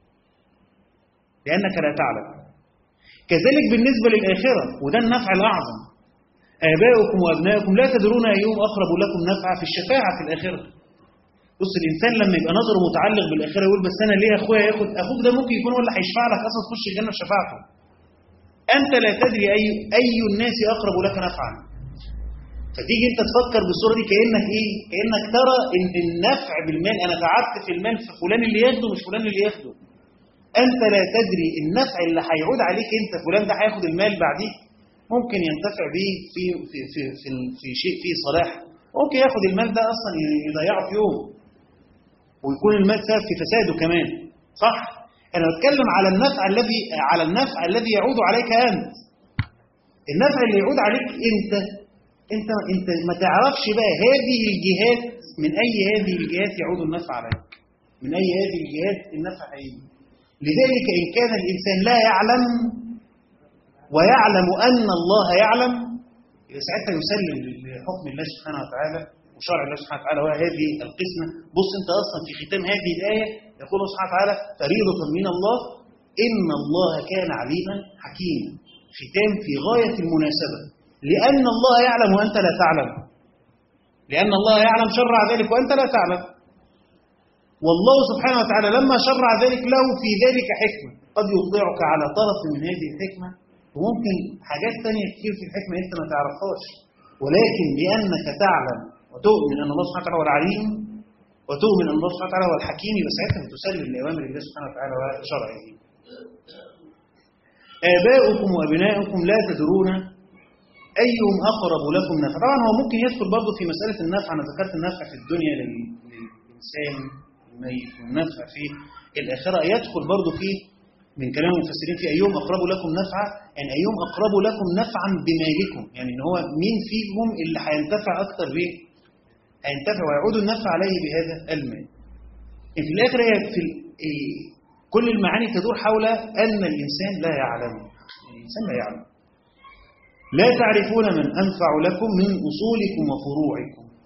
S1: لانك لا تعلم كذلك بالنسبه للاخره وده النفع الاعظم اباؤكم وابناؤكم لا تدرون ايهم اقرب لكم نفعا في الشفاعه في الاخره بص الانسان لما يبقى نظره متعلق بالاخره يقول بس انا ليه اخويا ياخد اخوك ده ممكن يكون هو اللي هيشفع لك اصلا تخش الجنه بشفاعته انت لا تدري اي اي الناس اقرب لك نفعا فتيجي انت تفكر بالصوره دي كانك ايه كانك ترى ان النفع بالمال انا تعبت في المال في فلان اللي ياخده مش فلان اللي ياخده انت لا تدري النفع اللي هيعود عليك انت فلان ده هياخد المال بعديك ممكن ينتفع به في في في في, في شيء فيه صلاح ممكن ياخد المال ده اصلا يضيعه في يوم ويكون المال سبب في فساده كمان صح انا بتكلم على النفع الذي على النفع الذي يعود عليك انت النفع اللي يعود عليك انت انت انت ما تعرفش بقى هذه الجهات من اي هذه الجهات يعود النفع عليك من اي هذه الجهات النفع هيجي لذلك ان كان الانسان لا يعلم ويعلم ان الله يعلم يبقى ساعتها يسلم لحكم الله سبحانه وتعالى وشرع الله سبحانه وتعالى وهذه القسمه بص انت اصلا في ختام هذه الايه يقول الله سبحانه وتعالى فريضه من الله ان الله كان عليما حكيما ختام في غايه المناسبه لأن الله يعلم وأنت لا تعلم لأن الله يعلم شرع ذلك وأنت لا تعلم والله سبحانه وتعالى لما شرع ذلك له في ذلك حكمة قد يطلعك على طرف من هذه الحكمة وممكن حاجات تانية كتير في الحكمة أنت ما تعرفهاش ولكن لأنك تعلم وتؤمن أن الله سبحانه وتعالى هو العليم وتؤمن أن الله سبحانه وتعالى هو الحكيم يبقى ساعتها بتسلم لأوامر الله سبحانه وتعالى وشرعه آباؤكم وأبناؤكم لا تدرون أيهم أقرب لكم نفع طبعا هو ممكن يدخل برضه في مسألة النفع أنا ذكرت النفع في الدنيا لل- للإنسان الميت والنفع في الآخرة يدخل برضه في من كلام المفسرين في أيهم أقرب لكم نفعا يعني أيهم أقرب لكم نفعا بمالكم يعني إن هو مين فيهم اللي هينتفع أكتر بيه هينتفع ويعود النفع عليه بهذا المال يعني في الآخر هي في ال- إيه، كل المعاني تدور حول أن الإنسان لا يعلم الإنسان لا يعلم لا تعرفون من أنفع لكم من أصولكم وفروعكم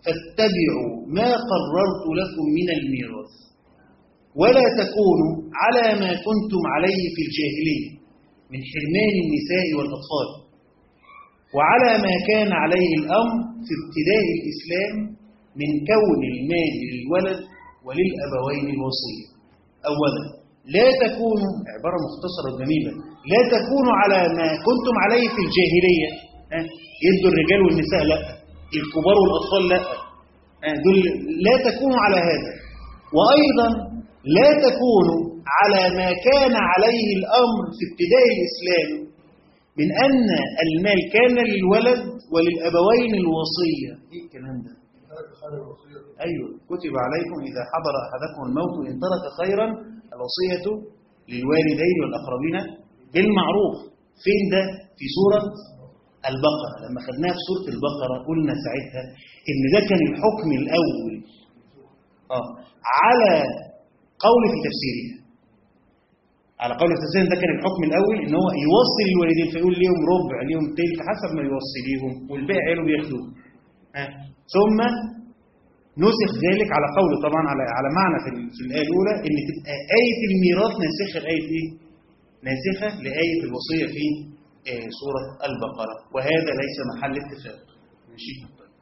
S1: فاتبعوا ما قررت لكم من الميراث ولا تكونوا على ما كنتم عليه في الجاهلية من حرمان النساء والأطفال وعلى ما كان عليه الأمر في ابتداء الإسلام من كون المال للولد وللأبوين الوصية أولا لا تكونوا عبارة مختصرة جميلة لا تكونوا على ما كنتم عليه في الجاهلية ها؟ يدوا الرجال والنساء لا الكبار والأطفال لا ها؟ دول لا تكونوا على هذا وأيضا لا تكونوا على ما كان عليه الأمر في ابتداء الإسلام من أن المال كان للولد وللأبوين الوصية إيه الكلام ده
S2: ترك خير الوصية
S1: أيوة كتب عليكم إذا حضر أحدكم الموت إن ترك خيرا الوصية للوالدين والأقربين بالمعروف فين ده في سورة البقرة لما خدناها في سورة البقرة قلنا ساعتها إن ده كان الحكم الأول آه على قول في تفسيرها على قول التفسير ده كان الحكم الأول إن هو يوصي الوالدين فيقول ليهم ربع ليهم تلت حسب ما يوصي ليهم والباقي عياله بياخدوه ها ثم نسخ ذلك على قول طبعا على على معنى في, ال- في الآية الأولى إن تبقى آية الميراث ناسخة لآية إيه؟ ناسخة لآية الوصية في آه، سورة البقرة وهذا ليس محل اتفاق ماشي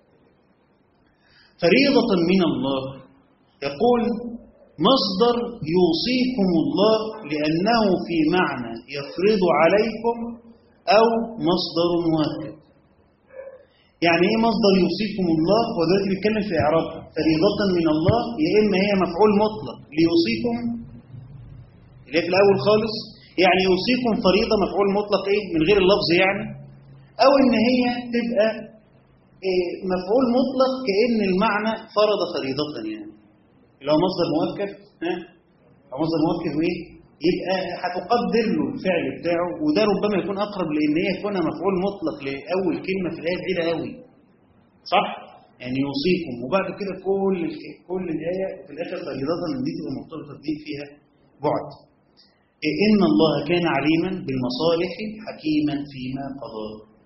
S1: فريضة من الله يقول مصدر يوصيكم الله لأنه في معنى يفرض عليكم أو مصدر مؤكد يعني ايه مصدر يوصيكم الله هو دلوقتي بيتكلم في اعرابها فريضة من الله يا اما هي مفعول مطلق ليوصيكم اللي هي في الاول خالص يعني يوصيكم فريضة مفعول مطلق ايه من غير اللفظ يعني او ان هي تبقى إيه مفعول مطلق كأن المعنى فرض فريضة يعني اللي هو مصدر مؤكد ها أو مصدر مؤكد وايه يبقى هتقدر له الفعل بتاعه وده ربما يكون اقرب لان هي يكونها مفعول مطلق لاول كلمه في الايه بعيده قوي صح يعني يوصيكم وبعد كده كل الك- كل الايه في الاخر فريضه ان دي تبقى مرتبطه دي فيها بعد إيه ان الله كان عليما بالمصالح حكيما فيما قضى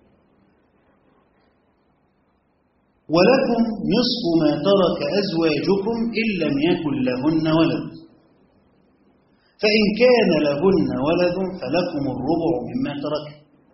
S1: ولكم نصف ما ترك ازواجكم ان لم يكن لهن ولد فإن كان لهن ولد فلكم الربع مما ترك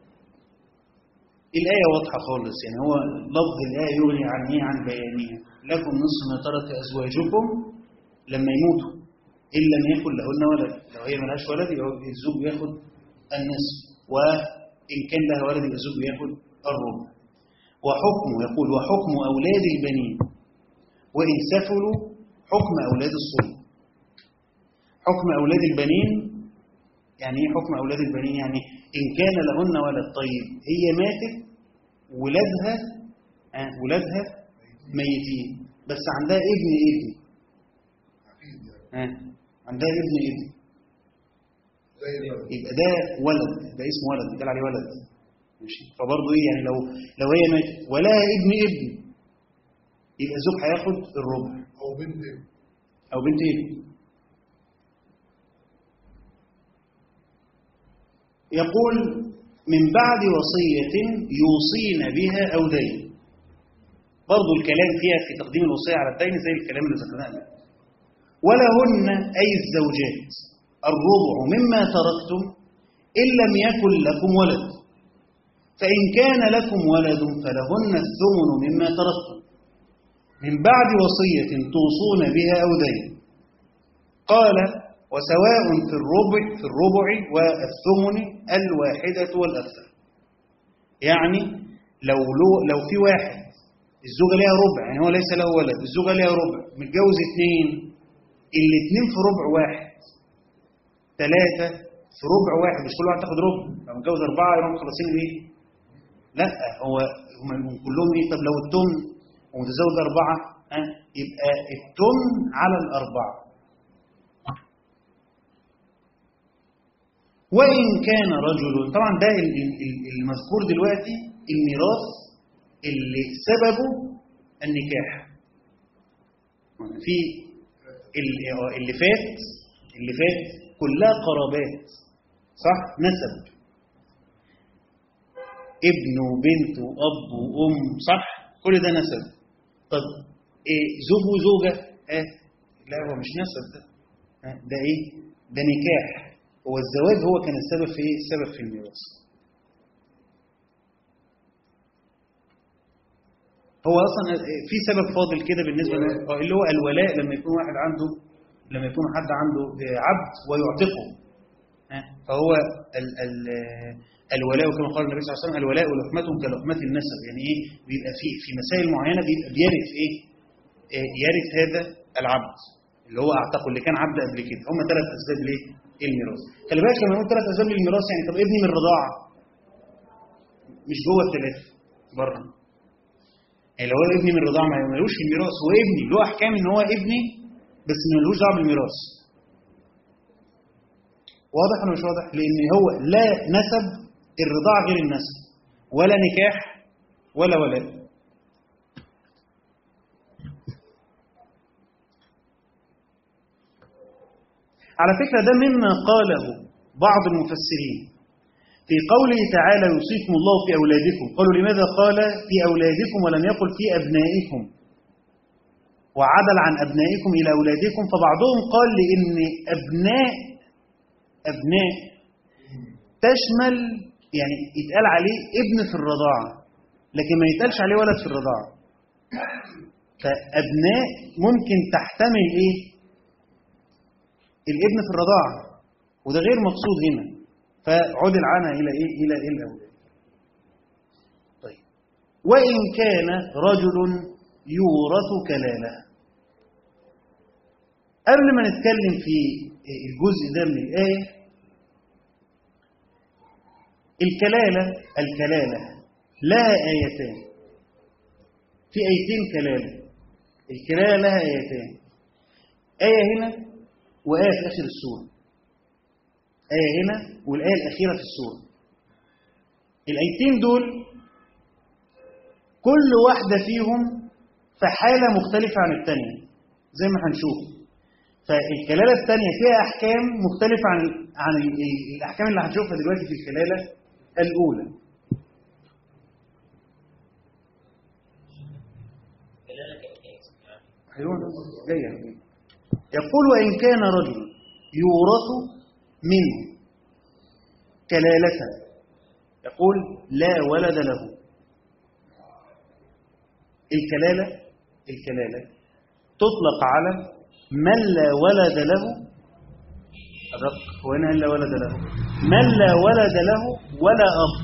S1: الآية واضحة خالص يعني هو لفظ الآية يغني عن إيه عن بيانها لكم نصف ما ترك أزواجكم لما يموتوا إن لم يكن لهن ولد لو هي ملهاش ولد يبقى الزوج بياخد النصف وإن كان لها ولد يبقى الزوج بياخد الربع وحكمه يقول وحكم أولاد البنين وإن سفلوا حكم أولاد الصلب حكم أولاد البنين يعني ايه حكم أولاد البنين يعني إن كان لهن ولد طيب هي ماتت ولادها آه ولادها ميتين بس عندها ابن ابن
S2: حفيد يعني
S1: آه عندها ابن ابن
S2: زي الولد
S1: يبقى ده ولد ده اسمه ولد يتقال عليه ولد ماشي فبرضه ايه يعني لو لو هي ماتت ولها ابن ابن يبقى الزوج هياخد الربع
S2: أو بنت ابن
S1: أو بنت ابن يقول من بعد وصية يوصين بها أو دين برضو الكلام فيها في تقديم الوصية على الدين زي الكلام اللي ذكرناه قبل. ولهن أي الزوجات الربع مما تركتم إن لم يكن لكم ولد فإن كان لكم ولد فلهن الثمن مما تركتم من بعد وصية توصون بها أو دين قال وسواء في الربع في الربع والثمن الواحدة والأكثر يعني لو لو, لو في واحد الزوجة ليها ربع يعني هو ليس له ولد الزوجة ليها ربع متجوز اثنين الاثنين في ربع واحد ثلاثة في ربع واحد مش كل واحد تاخد ربع لو متجوز أربعة يبقوا مخلصين ايه؟ لا هو هم كلهم ايه طب لو التمن ومتزوج أربعة ها يبقى التمن على الأربعة وإن كان رجل طبعا ده ال- ال- ال- المذكور دلوقتي الميراث اللي سببه النكاح في ال- اللي فات اللي فات كلها قرابات صح نسب ابن وبنت وأب وأم صح كل ده نسب طب إيه زوج وزوجة آه لا هو مش نسب ده آه ده إيه ده نكاح هو الزواج هو كان السبب في إيه السبب في الميراث هو اصلا في سبب فاضل كده بالنسبه له آه، اللي هو الولاء لما يكون واحد عنده لما يكون حد عنده آه، عبد ويعتقه ها، فهو ال ال آه، الولاء كما قال النبي صلى الله عليه وسلم الولاء لحمتهم كلحمة النسب يعني ايه بيبقى في في مسائل معينه بيبقى بيرث ايه آه، يرث هذا العبد اللي هو اعتقه اللي كان عبد قبل كده هم ثلاث اسباب ليه الميراث خلي بالك لما نقول ثلاث اسباب للميراث يعني طب ابني من الرضاعه مش جوه الثلاثه بره يعني لو هو ابني من الرضاعه ما ملوش في الميراث هو ابني له احكام ان هو ابني بس ملوش دعوه بالميراث واضح ولا مش واضح لان هو لا نسب الرضاعه غير النسب ولا نكاح ولا ولاء على فكرة ده مما قاله بعض المفسرين في قوله تعالى يوصيكم الله في أولادكم قالوا لماذا قال في أولادكم ولم يقل في أبنائكم وعدل عن أبنائكم إلى أولادكم فبعضهم قال لأن أبناء أبناء تشمل يعني يتقال عليه ابن في الرضاعة لكن ما يتقالش عليه ولد في الرضاعة فأبناء ممكن تحتمل إيه الابن في الرضاعة وده غير مقصود هنا فعدل عنها إلى إيه إلى إيه الأولاد طيب وإن كان رجل يورث كلالة قبل ما نتكلم في الجزء ده من الآية الكلالة الكلالة لها آيتان في آيتين كلالة الكلالة لها آيتان آية هنا وآية في آخر السورة آية هنا والآية الأخيرة في السورة الآيتين دول كل واحدة فيهم في حالة مختلفة عن الثانية زي ما هنشوف فالكلالة الثانية فيها أحكام مختلفة عن عن ال- ال- الأحكام اللي هنشوفها دلوقتي في الكلالة الأولى
S3: كلالة كأكاس يعني
S1: أيوة جاية يقول وإن كان رجل يورث منه كلالة يقول لا ولد له الكلالة الكلالة تطلق على من لا ولد له أدق وهنا لا ولد له من لا ولد له ولا أب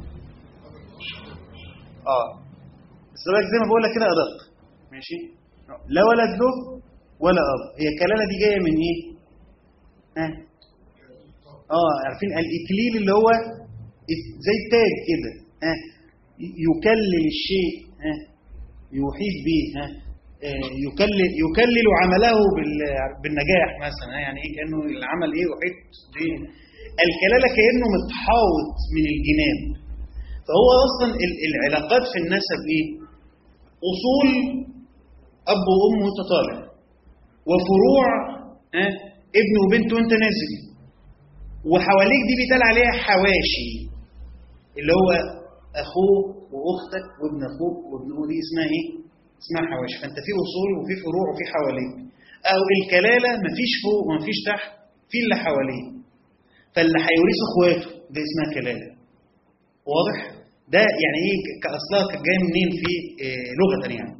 S1: آه بس بالك زي ما بقول لك كده أدق ماشي لا ولد له ولا أب هي الكلالة دي جاية من إيه؟ ها؟ آه عارفين الإكليل اللي هو زي التاج كده ها؟ يكلل الشيء ها؟ يحيط به ها؟ آه، يكلل يكلل عمله بال- بالنجاح مثلا ها؟ يعني ايه كانه العمل ايه يحيط به الكلاله كانه متحاوط من الجنان فهو اصلا ال- العلاقات في النسب ايه اصول اب وام وانت طالع وفروع ها ابن وبنت وانت نازل وحواليك دي بيتقال عليها حواشي اللي هو اخوك واختك وابن اخوك وابن اخوك دي اسمها ايه اسمها حواشي فانت في اصول وفي فروع وفي حواليك او الكلاله مفيش فوق ومفيش تحت في اللي حواليه فاللي هيورث اخواته ده اسمها كلاله واضح ده يعني ايه ك- كاصلها كانت جايه منين في إيه لغه يعني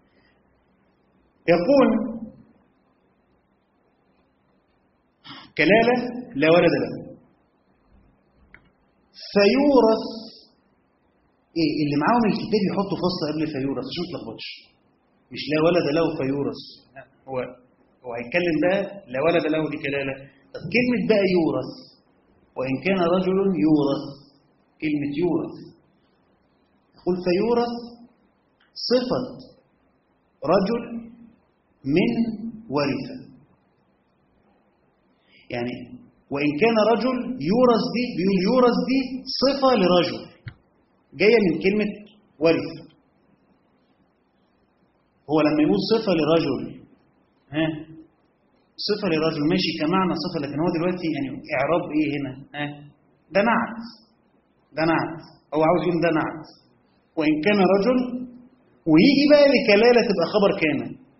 S1: يقول كلاله لا ولد له فيورث ايه اللي معاهم الكتاب يحطوا فصل قبل فيورث عشان ما تلخبطش مش لا ولد له فيورث لا، هو هو هيتكلم بقى لا ولد له دي كلاله طب كلمه بقى يورث وان كان رجل يورث كلمه يورث يقول فيورث صفه رجل من ورثه يعني وإن كان رجل يورث دي بيقول يورث دي صفة لرجل جاية من كلمة ورث هو لما يقول صفة لرجل ها صفة لرجل ماشي كمعنى صفة لكن هو دلوقتي يعني إعراب إيه هنا ها ده نعت ده نعت هو عاوز يقول ده نعت وإن كان رجل ويجي بقى لكلالة تبقى خبر كان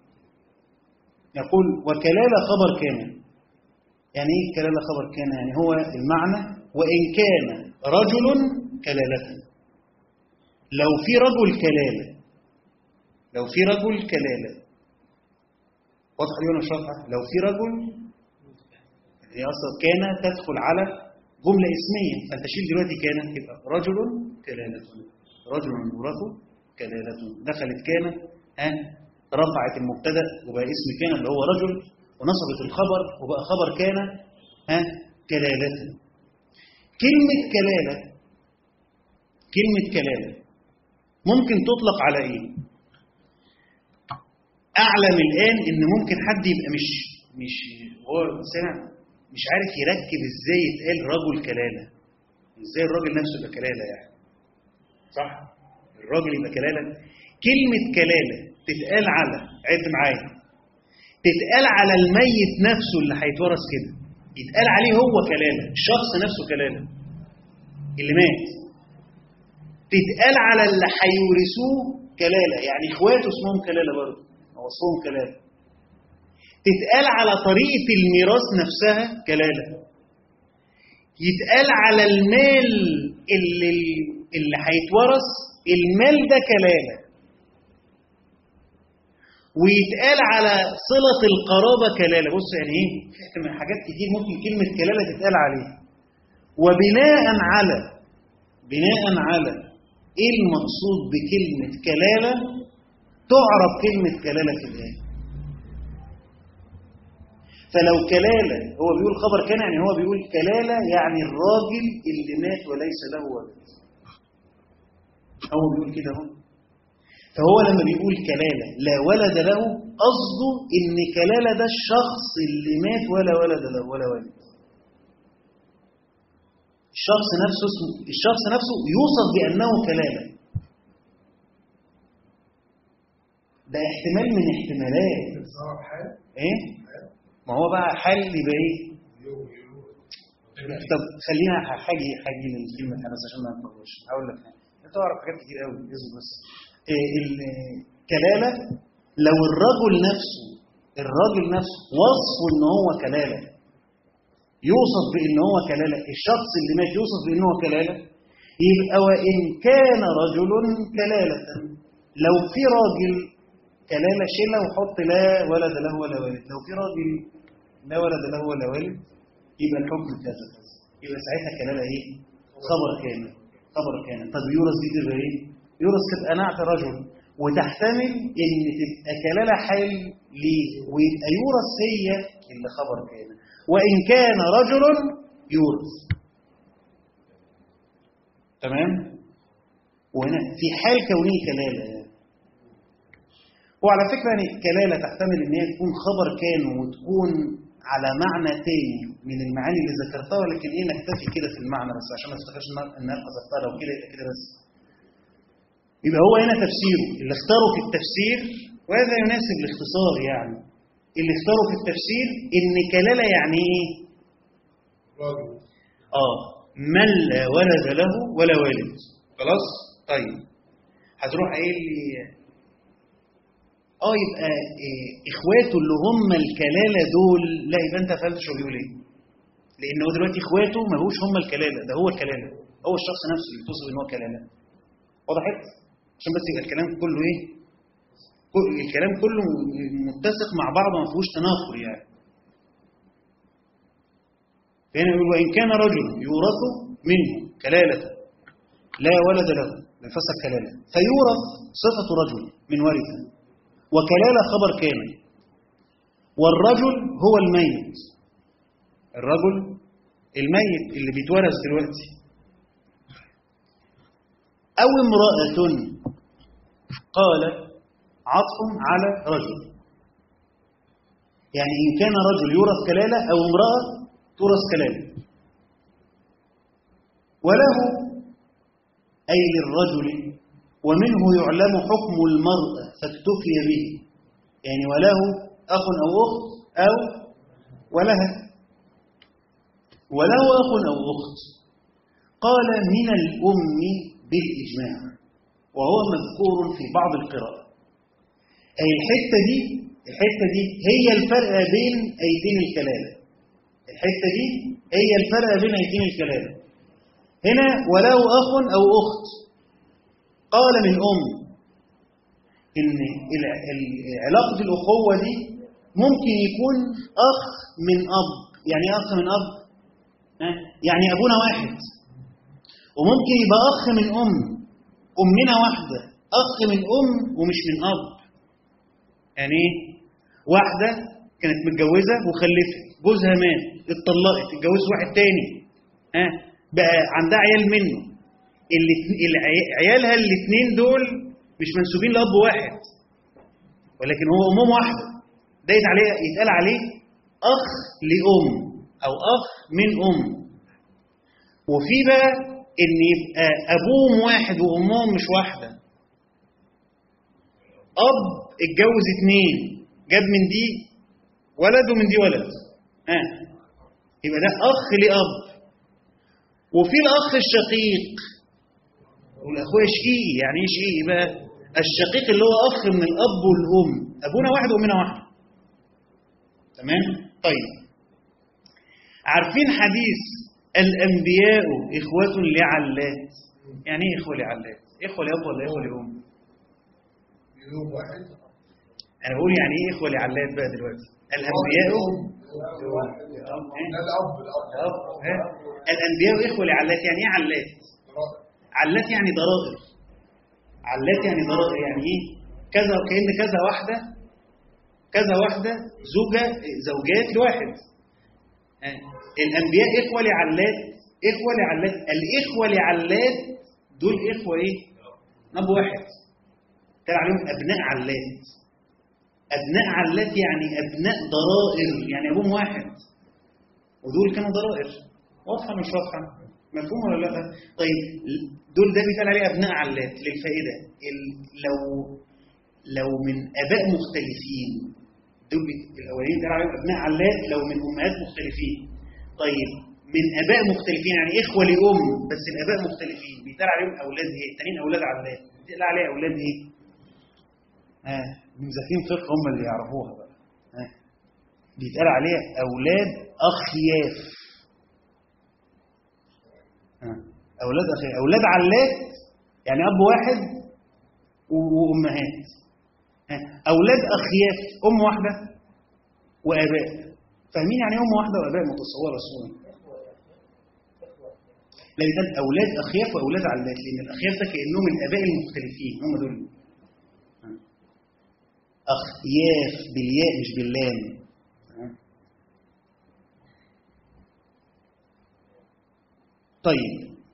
S1: يقول وكلالة خبر كان يعني ايه كلالة خبر كان يعني هو المعنى وإن كان رجل كلالة لو في رجل كلالة لو في رجل كلالة واضح لي ولا مش واضحة لو في رجل هي اصلا كان تدخل على جملة اسمية فانت شيل دلوقتي كان يبقى رجل كلالة رجل يورث كلالة دخلت كان ها رفعت المبتدا وبقى اسم كان اللي هو رجل ونصبت الخبر وبقى خبر كان ها كلالة كلمة كلالة كلمة كلالة ممكن تطلق على ايه اعلم الان ان ممكن حد يبقى مش مش هو سامع مش عارف يركب ازاي يتقال رجل كلاله ازاي الراجل نفسه يبقى كلاله يعني صح الراجل يبقى كلاله كلمه كلاله تتقال على عد معايا تتقال على الميت نفسه اللي هيتورث كده يتقال عليه هو كلاله الشخص نفسه كلاله اللي مات تتقال على اللي هيورثوه كلاله يعني اخواته اسمهم كلاله برضه وصفهم كلاله تتقال على طريقة الميراث نفسها كلالة يتقال على المال اللي اللي هيتورث المال ده كلالة ويتقال على صلة القرابة كلالة بص يعني ايه في حاجات كتير ممكن كلمة كلالة تتقال عليها وبناء على بناء على ايه المقصود بكلمة كلالة تعرف كلمة كلالة في الآية فلو كلالة هو بيقول خبر كان يعني هو بيقول كلالة يعني الراجل اللي مات وليس له ولد هو بيقول كده هو فهو لما بيقول كلالة لا ولد له قصده ان كلالة ده الشخص اللي مات ولا ولد له ولا ولد الشخص نفسه اسمه الشخص نفسه يوصف بأنه كلالة ده احتمال من احتمالات
S2: صار حال
S1: ايه ما هو بقى حل يبقى ايه
S2: يوم يوم
S1: طب خلينا حاجي حاجي للكلمه خلاص عشان ما نطولش هقول لك حاجه انت تعرف حاجات كتير قوي اصبر بس إيه الكلاله لو الرجل نفسه الراجل نفسه وصفه ان هو كلاله يوصف بان هو كلاله الشخص اللي مات يوصف بان هو كلاله يبقى وان كان رجل كلاله لو في راجل كلالة شيلة وحط لا ولد له ولا والد لو في راجل لا ولد له ولا والد يبقى الحكم كذا كذا يبقى ساعتها كلالة ايه خبر كامل خبر كامل طب يورث دي تبقى ايه يورث تبقى نعت رجل وتحتمل ان تبقى كلالة حال ليه ويبقى يورث هي اللي خبر كامل وان كان رجل يورث تمام وهنا في حال كونيه كلاله يعني. وعلى فكرة يعني الكلالة تحتمل ان هي تكون خبر كان وتكون على معنى تاني من المعاني اللي ذكرتها ولكن ايه نكتفي كده في المعنى بس عشان ما تفتكرش ان انا قصدتها لو كده يبقى كده بس يبقى هو هنا تفسيره اللي اختاره في التفسير وهذا يناسب الاختصار يعني اللي اختاره في التفسير ان كلالة يعني ايه
S2: راجل
S1: اه من لا ولد له ولا والد خلاص طيب هتروح قايل لي اه يبقى إيه اخواته اللي هم الكلاله دول لا يبقى انت فهمت شو بيقول ايه لان هو دلوقتي اخواته ما هوش هم الكلاله ده هو الكلاله هو الشخص نفسه اللي توصف ان هو كلاله وضحت عشان بس يبقى الكلام كله ايه كل الكلام كله متسق مع بعضه ما فيهوش تنافر يعني فهنا يقول وان كان رجل يورث منه كلاله لا ولد له بنفسر كلاله فيورث صفه رجل من ورثه وكلالة خبر كامل والرجل هو الميت الرجل الميت اللي بيتورث دلوقتي أو امرأة قال عطف على رجل يعني إن كان رجل يورث كلالة أو امرأة تورث كلالة وله أي للرجل ومنه يعلم حكم المرأة فاكتفي به يعني وله أخ أو أخت أو ولها وله أخ أو أخت قال من الأم بالإجماع وهو مذكور في بعض القراء أي الحتة دي الحتة دي هي الفرق بين أيتين الكلالة الحتة دي هي الفرق بين أيتين الكلالة هنا ولو أخ أو أخت قال من أم إن الع- ال- علاقة الأخوة دي ممكن يكون أخ من أب يعني إيه أخ من أب ها؟ يعني أبونا واحد وممكن يبقى أخ من أم أمنا واحدة أخ من أم ومش من أب يعني إيه؟ واحدة كانت متجوزة وخلفت جوزها مات اتطلقت اتجوزت واحد تاني ها بقى عندها عيال منه الاتن- العي- عيالها الاثنين دول مش منسوبين لأب واحد ولكن هو أمهم واحدة ده يتقال عليه يتقال عليه أخ لأم أو أخ من أم وفي بقى إن يبقى أبوهم واحد وأمهم مش واحدة أب اتجوز اتنين جاب من دي ولد ومن دي ولد ها يبقى ده أخ لأب وفي الأخ الشقيق والأخويا شقيقي يعني إيه شقيقي بقى الشقيق اللي هو أخ من الأب والأم أبونا واحد وأمنا واحدة تمام طيب عارفين حديث الأنبياء إخوة لعلات يعني إيه إخوة لعلات إخوة لأب ولا إخوة لأم
S2: يوم واحد
S1: أنا بقول يعني إيه إخوة لعلات بقى دلوقتي الأنبياء
S2: واحد لا الأب الأب
S1: ها؟ الأنبياء إخوة لعلات يعني إيه علات علات يعني ضرائر علات يعني ضرائر يعني إيه كذا وكأن كذا واحدة كذا واحدة زوجة زوجات لواحد ها؟ الأنبياء إخوة لعلات إخوة لعلات الإخوة لعلات دول إخوة إيه أب واحد قال عليهم أبناء علات أبناء علات يعني أبناء ضرائر يعني أبوهم واحد ودول كانوا ضرائر واضحة مش واضحة مفهوم ولا لا طيب دول ده بيتقال عليه أبناء علات للفائدة ال- لو لو من آباء مختلفين دول بيت- الأولين بيتقال عليهم أبناء علات لو من أمهات مختلفين طيب من آباء مختلفين يعني إخوة لأم بس الآباء مختلفين بيتقال عليهم أولاد إيه التانيين أولاد علات بيتقال عليه أولاد إيه ها مذاكرين فقه هم اللي يعرفوها بقى ها بيتقال عليها أولاد أخياف ها أولاد أخياف أولاد علات يعني أب واحد و- وأمهات ها أولاد أخياف أم واحدة وآباء فاهمين يعني إيه أم واحدة وآباء متصورة الصورة لا يتقال أولاد أخياف وأولاد علات لأن الأخياف ده كأنهم الآباء المختلفين هم دول أخياف بالياء مش باللام طيب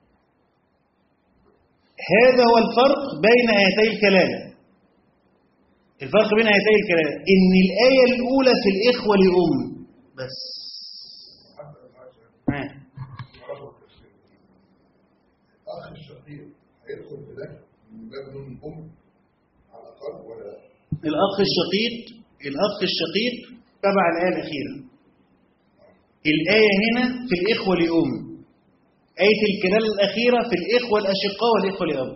S1: هذا هو الفرق بين آيتي الكلالة الفرق بين آيتي الكلالة إن الآية الأولى في الإخوة لأم بس ها.
S2: أخ الشقيق هيدخل في ده من باب نون الأم على الأقل ولا لا؟
S1: الأخ الشقيق الأخ الشقيق تبع الآية الأخيرة الآية هنا في الإخوة لأم آية الكلالة الأخيرة في الإخوة الأشقاء والإخوة لأب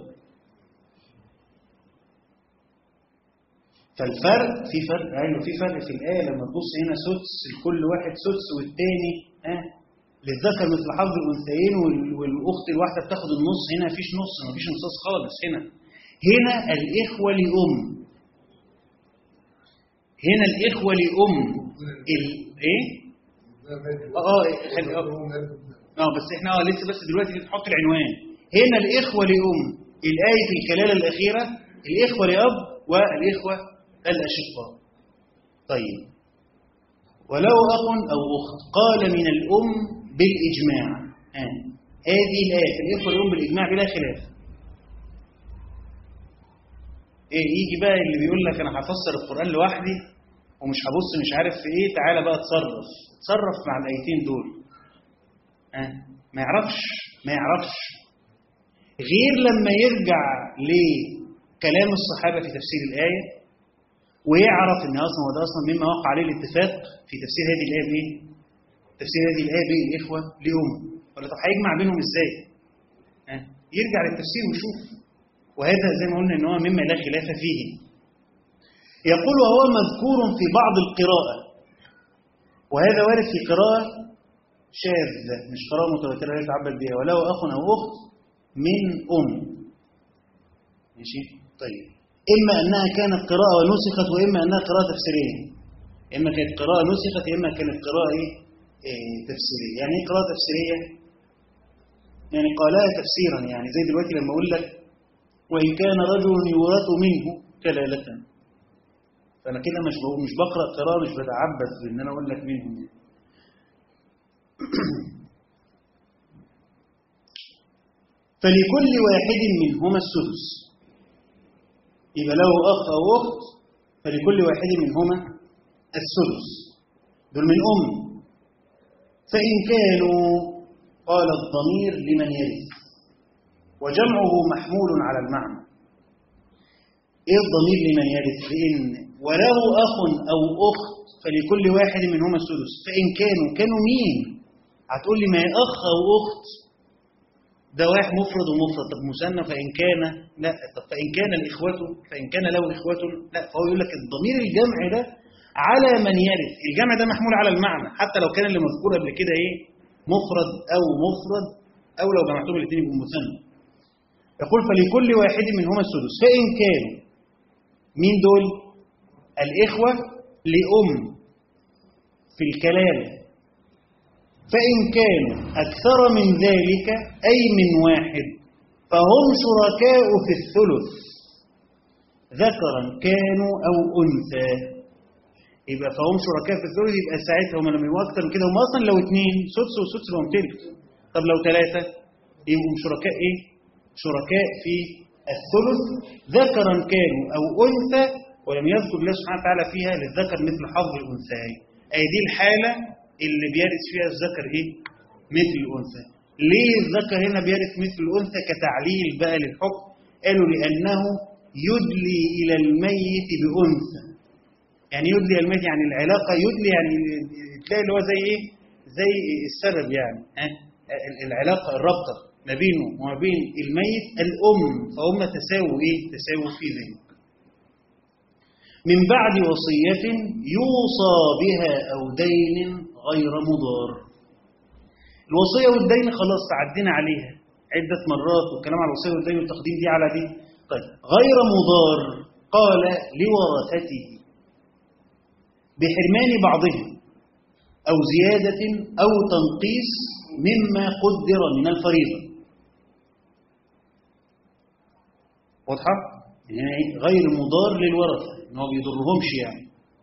S1: فالفرق في فرق أيوه في فرق في الآية لما تبص هنا سدس لكل واحد سدس والتاني ها للذكر مثل حظ الأنثيين وال- والأخت الواحدة بتاخد النص هنا مفيش نص مفيش نصاص خالص هنا هنا الإخوة لأم هنا الإخوة لأم ال... إيه؟
S2: ده مادي.
S1: آه، آه، حلو، آه.
S2: هو مادي.
S1: اه بس احنا اه لسه بس دلوقتي بنحط العنوان هنا الإخوة لأم الآية في الكلالة الأخيرة الإخوة لأب والإخوة الأشقاء طيب ولو أخ أو أخت قال من الأم بالإجماع آه. هذه الآية في الإخوة لأم بالإجماع بلا خلاف إيه يجي بقى اللي بيقول لك أنا هفسر القرآن لوحدي ومش هبص مش عارف في إيه تعالى بقى اتصرف اتصرف مع الآيتين دول آه. ما يعرفش ما يعرفش غير لما يرجع لكلام الصحابة في تفسير الآية ويعرف ان اصلا وده اصلا مما وقع عليه الاتفاق في تفسير هذه الايه بايه؟ تفسير هذه الايه بين الاخوه لام ولا طب هيجمع بينهم ازاي؟ ها؟ يرجع للتفسير ويشوف وهذا زي ما قلنا ان هو مما لا خلاف فيه يقول وهو مذكور في بعض القراءة وهذا وارد في قراءة شاذة مش قراءة متواترة لا يتعبد بها وله أخ أو أخت من أم ماشي طيب إما أنها كانت قراءة ونسخت وإما أنها قراءة تفسيرية إما كانت قراءة نسخت إما كانت قراءة إيه؟ إيه تفسيرية يعني إيه قراءة تفسيرية يعني قالها تفسيرا يعني زي دلوقتي لما أقول لك وإن كان رجل يورث منه كلالة فأنا كده مش بقول- مش بقرأ قراءة مش بتعبث بإن أنا أقول لك منهم يعني. فلكل واحد منهما السدس يبقى له أخ أو أخت فلكل واحد منهما السدس دول من أم فإن كانوا قال الضمير لمن يرث وجمعه محمول على المعنى ايه الضمير لمن يرث فإن وله أخ أو أخت فلكل واحد منهما السدس فإن كانوا كانوا مين هتقول لي ما هي أخ أو أخت ده واحد مفرد ومفرد طب مثنى فإن كان لا طب فإن كان الإخوة فإن كان له إخوة لا فهو يقول لك الضمير الجمع ده على من يرث الجمع ده محمول على المعنى حتى لو كان اللي مذكور قبل كده ايه مفرد أو مفرد أو لو جمعتهم الاثنين يبقوا مثنى يقول فلكل واحد منهما السدس فإن كانوا مين دول الإخوة لأم في الكلالة فإن كانوا أكثر من ذلك أي من واحد فهم شركاء في الثلث ذكرا كانوا أو أنثى يبقى فهم شركاء في الثلث يبقى ساعتها هم لما يبقوا أكثر من كده هم أصلا لو اثنين سدس وسدس لهم تلت طب لو ثلاثة يبقوا شركاء إيه؟ شركاء في الثلث ذكرا كانوا أو أنثى ولم يذكر الله سبحانه وتعالى فيها للذكر مثل حظ الأنثيين أي دي الحالة اللي بيرث فيها الذكر إيه؟ مثل الأنثى ليه الذكر هنا بيرث مثل الأنثى كتعليل بقى للحكم قالوا لأنه يدلي إلى الميت بأنثى يعني يدلي إلى الميت يعني العلاقة يدلي يعني تلاقي اللي هو زي إيه؟ زي السبب يعني ها؟ العلاقة الرابطة ما بينه وما بين الميت الأم فهم تساووا إيه؟ تساووا في ذلك من بعد وصية يوصى بها أو دين غير مضار الوصية والدين خلاص تعدينا عليها عدة مرات والكلام على الوصية والدين والتقديم دي على دي طيب غير مضار قال لورثته بحرمان بعضهم أو زيادة أو تنقيص مما قدر من الفريضة واضحة؟ يعني غير مضار للورثة إن هو بيضرهمش يعني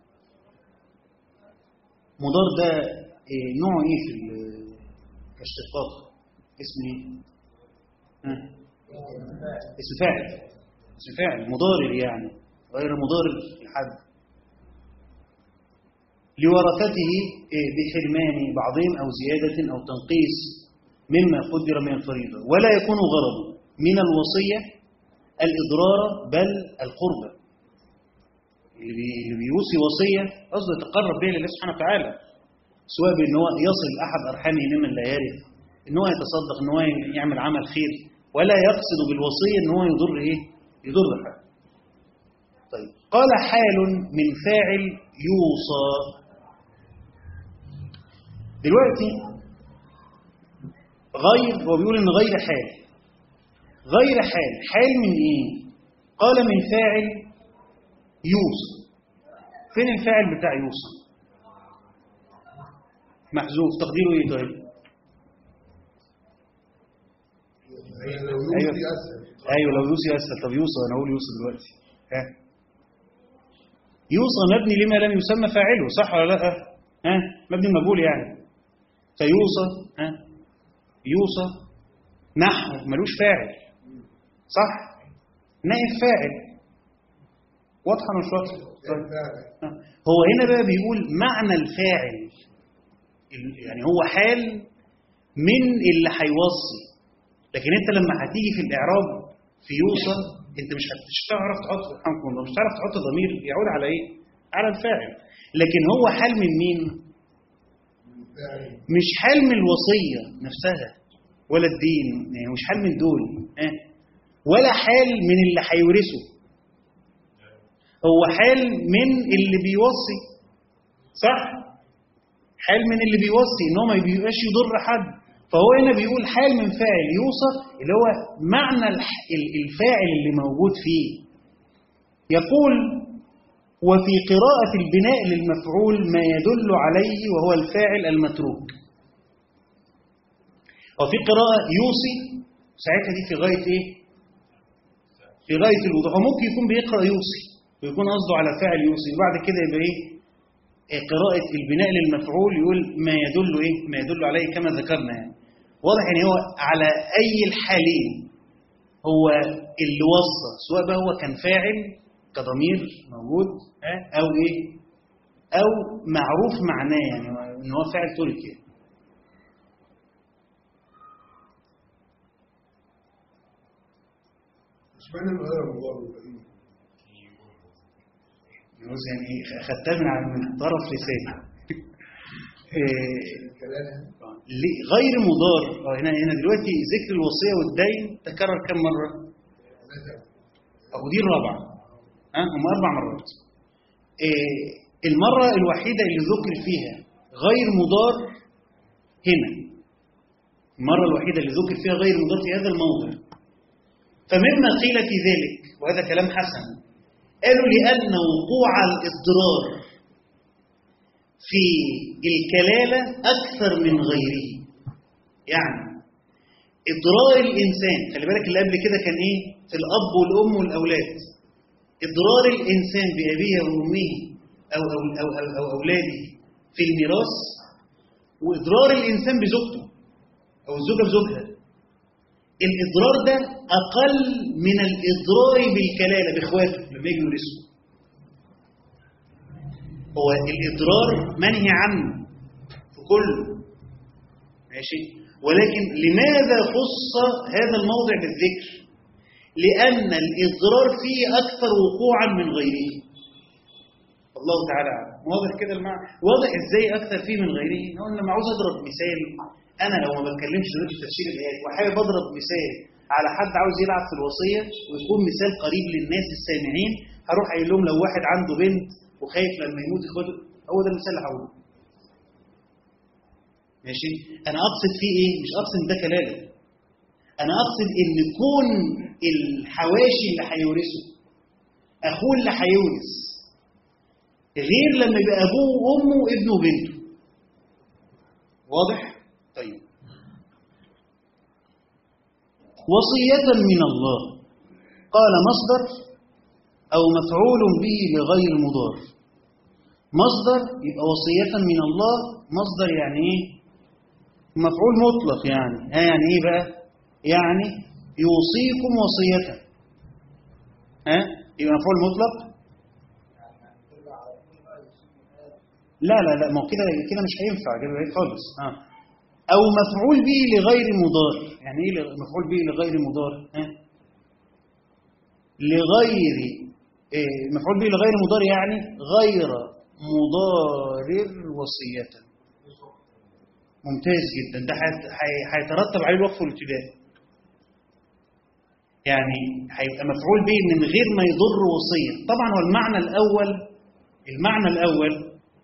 S1: مضار ده إيه نوع إيه في الاشتقاق اسم إيه؟ ها؟ اسم فاعل اسم فاعل مضارر يعني غير مضارر لحد لورثته بحرمان بعضهم أو زيادة أو تنقيص مما قدر من الفريضة ولا يكون غرضه من الوصية الإضرار بل القربة اللي بيوصي وصية قصده يتقرب بها لله سبحانه وتعالى سواء بأن هو يصل أحد أرحامه ممن لا يرث أن هو يتصدق أن هو يعمل عمل خير ولا يقصد بالوصية أن هو يضر إيه؟ يضر حد طيب قال حال من فاعل يوصى دلوقتي غير هو بيقول ان غير حال غير حال حال من ايه قال من فاعل يوصى فين الفاعل بتاع يوصى محذوف تقديره ايه طيب
S2: لو
S1: أيوة.
S2: يوصي أسهل
S1: ايوه لو يوصي اسهل طب يوصى انا اقول يوصى دلوقتي ها يوصى مبني لما لم يسمى فاعله صح ولا لا ها مبني مجهول يعني فيوصى ها يوصى نحو ملوش فاعل صح نائب فاعل واضحه مش واضحه طيب. ها. هو هنا بقى بيقول معنى الفاعل ال- يعني هو حال من اللي هيوصي لكن انت لما هتيجي في الاعراب في يوصى انت مش هت- مش هتعرف تحط رحمكم الله مش هتعرف تحط ضمير يعود على ايه على الفاعل لكن هو حال من مين مش حال من الوصيه نفسها ولا الدين يعني مش حال من دول ها ولا حال من اللي هيورثه هو حال من اللي بيوصي صح حال من اللي بيوصي ان هو ما بيبقاش يضر حد فهو هنا بيقول حال من فاعل يوصف اللي هو معنى الح- ال- الفاعل اللي موجود فيه يقول وفي قراءة البناء للمفعول ما يدل عليه وهو الفاعل المتروك وفي قراءة يوصي ساعتها دي في غاية ايه في غاية الوضوح وممكن يكون بيقرأ يوصي ويكون قصده على فاعل يوصي وبعد كده يبقى ايه إيه قراءة البناء للمفعول يقول ما يدل ايه ما يدل عليه كما ذكرنا يعني واضح ان هو على اي الحالين هو اللي وصى سواء بقى هو كان فاعل كضمير موجود ها، او ايه او معروف معناه يعني ان هو فاعل ترك يعني
S2: اشمعنى الغير مضار والباقيين؟
S1: بص يعني ايه خدتها من على- من طرف لساني إيه،
S2: الكلام
S1: ليه- غير مضار آه، هنا هنا دلوقتي ذكر الوصيه والدين تكرر كم مره؟ أو دي الرابعة ها هم أربع مرات إيه المرة الوحيدة اللي ذكر فيها غير مضار هنا المرة الوحيدة اللي ذكر فيها غير مضار في هذا الموضع فمما قيل في ذلك وهذا كلام حسن قالوا لأن وقوع الإضرار في الكلالة أكثر من غيره يعني إضرار الإنسان خلي بالك اللي قبل كده كان إيه في الأب والأم والأولاد إضرار الإنسان بأبيه وأمه أو, أو, أو, أو, أو أولاده في الميراث وإضرار الإنسان بزوجته أو الزوجة بزوجها الإضرار ده أقل من الإضرار بالكلالة بإخواته لما يجوا يورثوا هو الإضرار منهي عنه في كله ماشي ولكن لماذا خص هذا الموضع بالذكر لأن الإضرار فيه أكثر وقوعا من غيره الله تعالى أعلم. واضح كده المعنى واضح ازاي اكثر فيه من غيره هو أنا لما عاوز اضرب مثال انا لو ما بتكلمش دلوقتي في تفسير الايات وحابب اضرب مثال على حد عاوز يلعب في الوصيه ويكون مثال قريب للناس السامعين هروح قايل لهم لو واحد عنده بنت وخايف لما يموت اخواته هو ده المثال اللي هقوله ماشي انا اقصد فيه ايه مش اقصد ده كلاله انا اقصد ان كون الحواشي اللي هيورثه اخوه اللي هيورث غير لما يبقى ابوه وامه وابنه وبنته واضح طيب وصية من الله قال مصدر أو مفعول به لغير مضار مصدر يبقى وصية من الله مصدر يعني ايه مفعول مطلق يعني ها يعني ايه بقى يعني يوصيكم وصية ها يبقى مفعول مطلق لا لا لا ما هو كده كده مش هينفع كده خالص اه او مفعول به لغير مضار يعني ايه لغ- مفعول به لغير مضار ها لغير إيه مفعول به لغير مضار يعني غير مضار وصية ممتاز جدا ده هيت- هي- هيترتب عليه الوقف والابتداء يعني هيبقى مفعول به من غير ما يضر وصية طبعا هو المعنى الأول المعنى الأول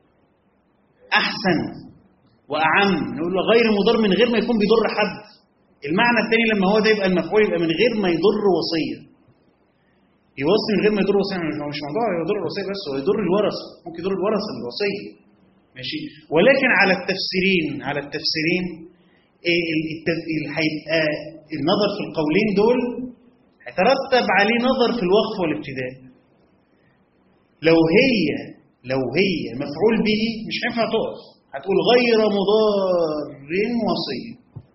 S1: أحسن وأعم نقول له غير مضر من غير ما يكون بيضر حد المعنى الثاني لما هو ده يبقى المفعول يبقى من غير ما يضر وصية يوصي من غير ما يضر وصية مش مش موضوع يضر الوصية بس هو يضر الورثة ممكن يضر الورثة بالوصية ماشي ولكن على التفسيرين على التفسيرين إيه ال- الت- ال- هيبقى النظر في القولين دول هيترتب عليه نظر في الوقف والابتداء لو هي لو هي مفعول به مش هينفع تقف هتقول غير مضار وصية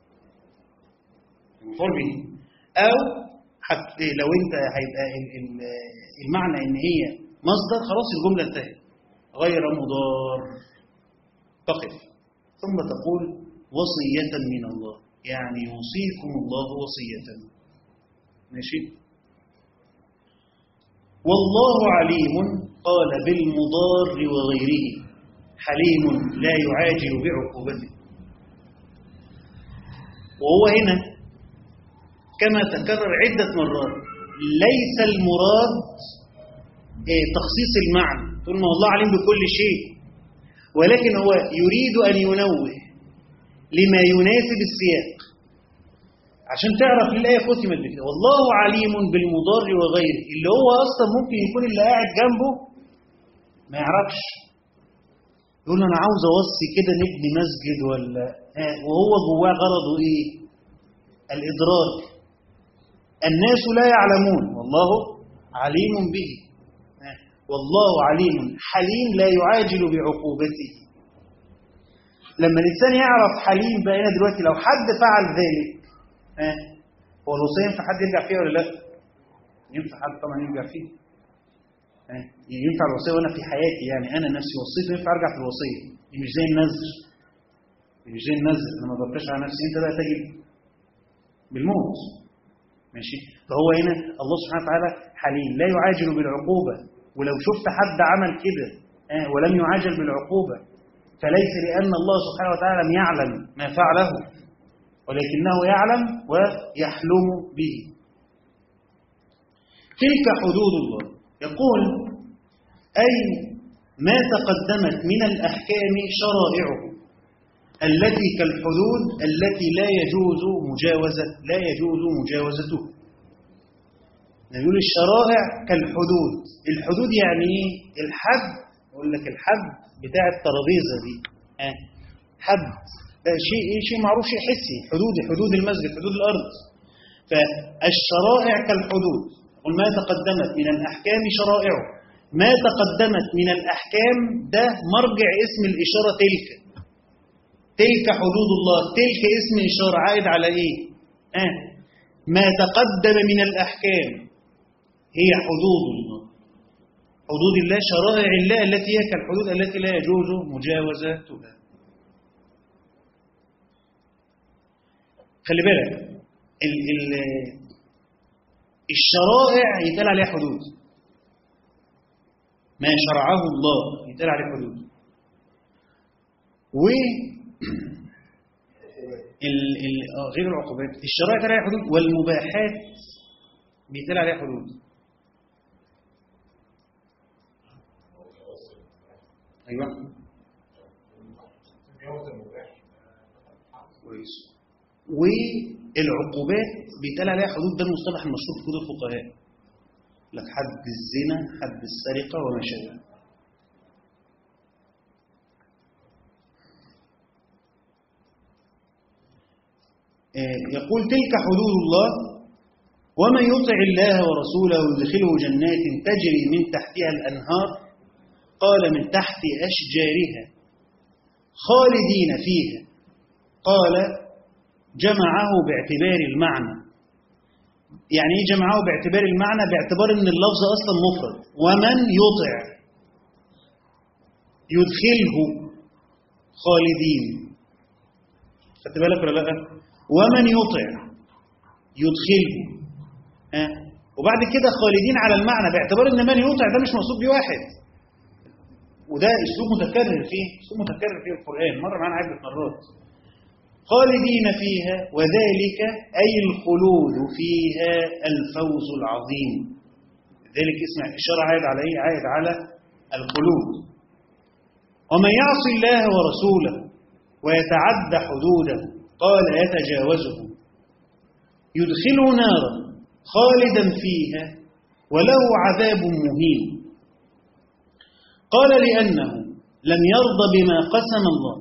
S1: مفعول به أو حت لو أنت هيبقى ال- ال- المعنى إن هي مصدر خلاص الجملة انتهت غير مضار تقف ثم تقول وصية من الله يعني يوصيكم الله وصية ماشي والله عليم قال بالمضار وغيره حليم لا يعاجل بعقوبته وهو هنا كما تكرر عدة مرات ليس المراد آه، تخصيص المعنى تقول ما الله عليم بكل شيء ولكن هو يريد أن ينوه لما يناسب السياق عشان تعرف ليه الآية ختمت بكده والله عليم بالمضار وغيره اللي هو أصلا ممكن يكون اللي قاعد جنبه ما يعرفش يقول له أنا عاوز أوصي كده نبني مسجد ولا آه، وهو جواه غرضه إيه؟ الإضرار الناس لا يعلمون والله عليم به آه، والله عليم حليم لا يعاجل بعقوبته لما الإنسان يعرف حليم بقى هنا دلوقتي لو حد فعل ذلك آه، هو الوصية ينفع حد يرجع فيها ولا لا؟ ينفع حد طبعا يرجع فيه آه، ينفع الوصية وأنا في حياتي يعني أنا نفسي وصيت ينفع أرجع في الوصية دي مش زي النذر دي مش زي النذر أنا ما ببقاش على نفسي أنت بقى تجد بالموت ماشي فهو هنا الله سبحانه وتعالى حليم لا يعاجل بالعقوبة ولو شفت حد عمل كده آه، ولم يعاجل بالعقوبة فليس لأن الله سبحانه وتعالى لم يعلم ما فعله ولكنه يعلم ويحلم به تلك حدود الله يقول أي ما تقدمت من الأحكام شرائعه التي كالحدود التي لا يجوز مجاوزة لا يجوز مجاوزته نقول الشرائع كالحدود الحدود يعني ايه الحد يقول لك الحد بتاع الترابيزه دي آه. حد ده شيء ايه شيء معروف شيء حسي حدود حدود المسجد حدود الارض فالشرائع كالحدود قل ما تقدمت من الاحكام شرائعه ما تقدمت من الاحكام ده مرجع اسم الاشاره تلك تلك حدود الله تلك اسم اشاره عائد على ايه آه. ما تقدم من الاحكام هي حدود الله حدود الله شرائع الله التي هي كالحدود التي لا يجوز مجاوزتها خلي بالك ال ال الشرائع يتقال عليها حدود ما شرعه الله يتقال عليه حدود و ال ال آه، غير العقوبات الشرائع يتقال عليها حدود والمباحات بيتقال عليها حدود ايوه
S2: تجاوز المباح
S1: كويس والعقوبات بيتقال عليها حدود ده المصطلح المشهور في كتب الفقهاء لك حد الزنا حد السرقه وما شابه آه، يقول تلك حدود الله ومن يطع الله ورسوله يدخله جنات تجري من تحتها الانهار قال من تحت اشجارها خالدين فيها قال جمعه باعتبار المعنى يعني ايه جمعه باعتبار المعنى باعتبار ان اللفظ اصلا مفرد ومن يطع يدخله خالدين خدت بالك ولا لا ومن يطع يدخله ها وبعد كده خالدين على المعنى باعتبار ان من يطع ده مش مقصود بيه واحد وده اسلوب متكرر فيه اسلوب متكرر فيه القران مره معانا عده مرات خالدين فيها وذلك أي الخلود فيها الفوز العظيم ذلك اسم الشرع عائد على ايه؟ عائد على الخلود ومن يعص الله ورسوله ويتعدى حدوده قال يتجاوزه يدخله نارا خالدا فيها وله عذاب مهين قال لأنه لم يرضى بما قسم الله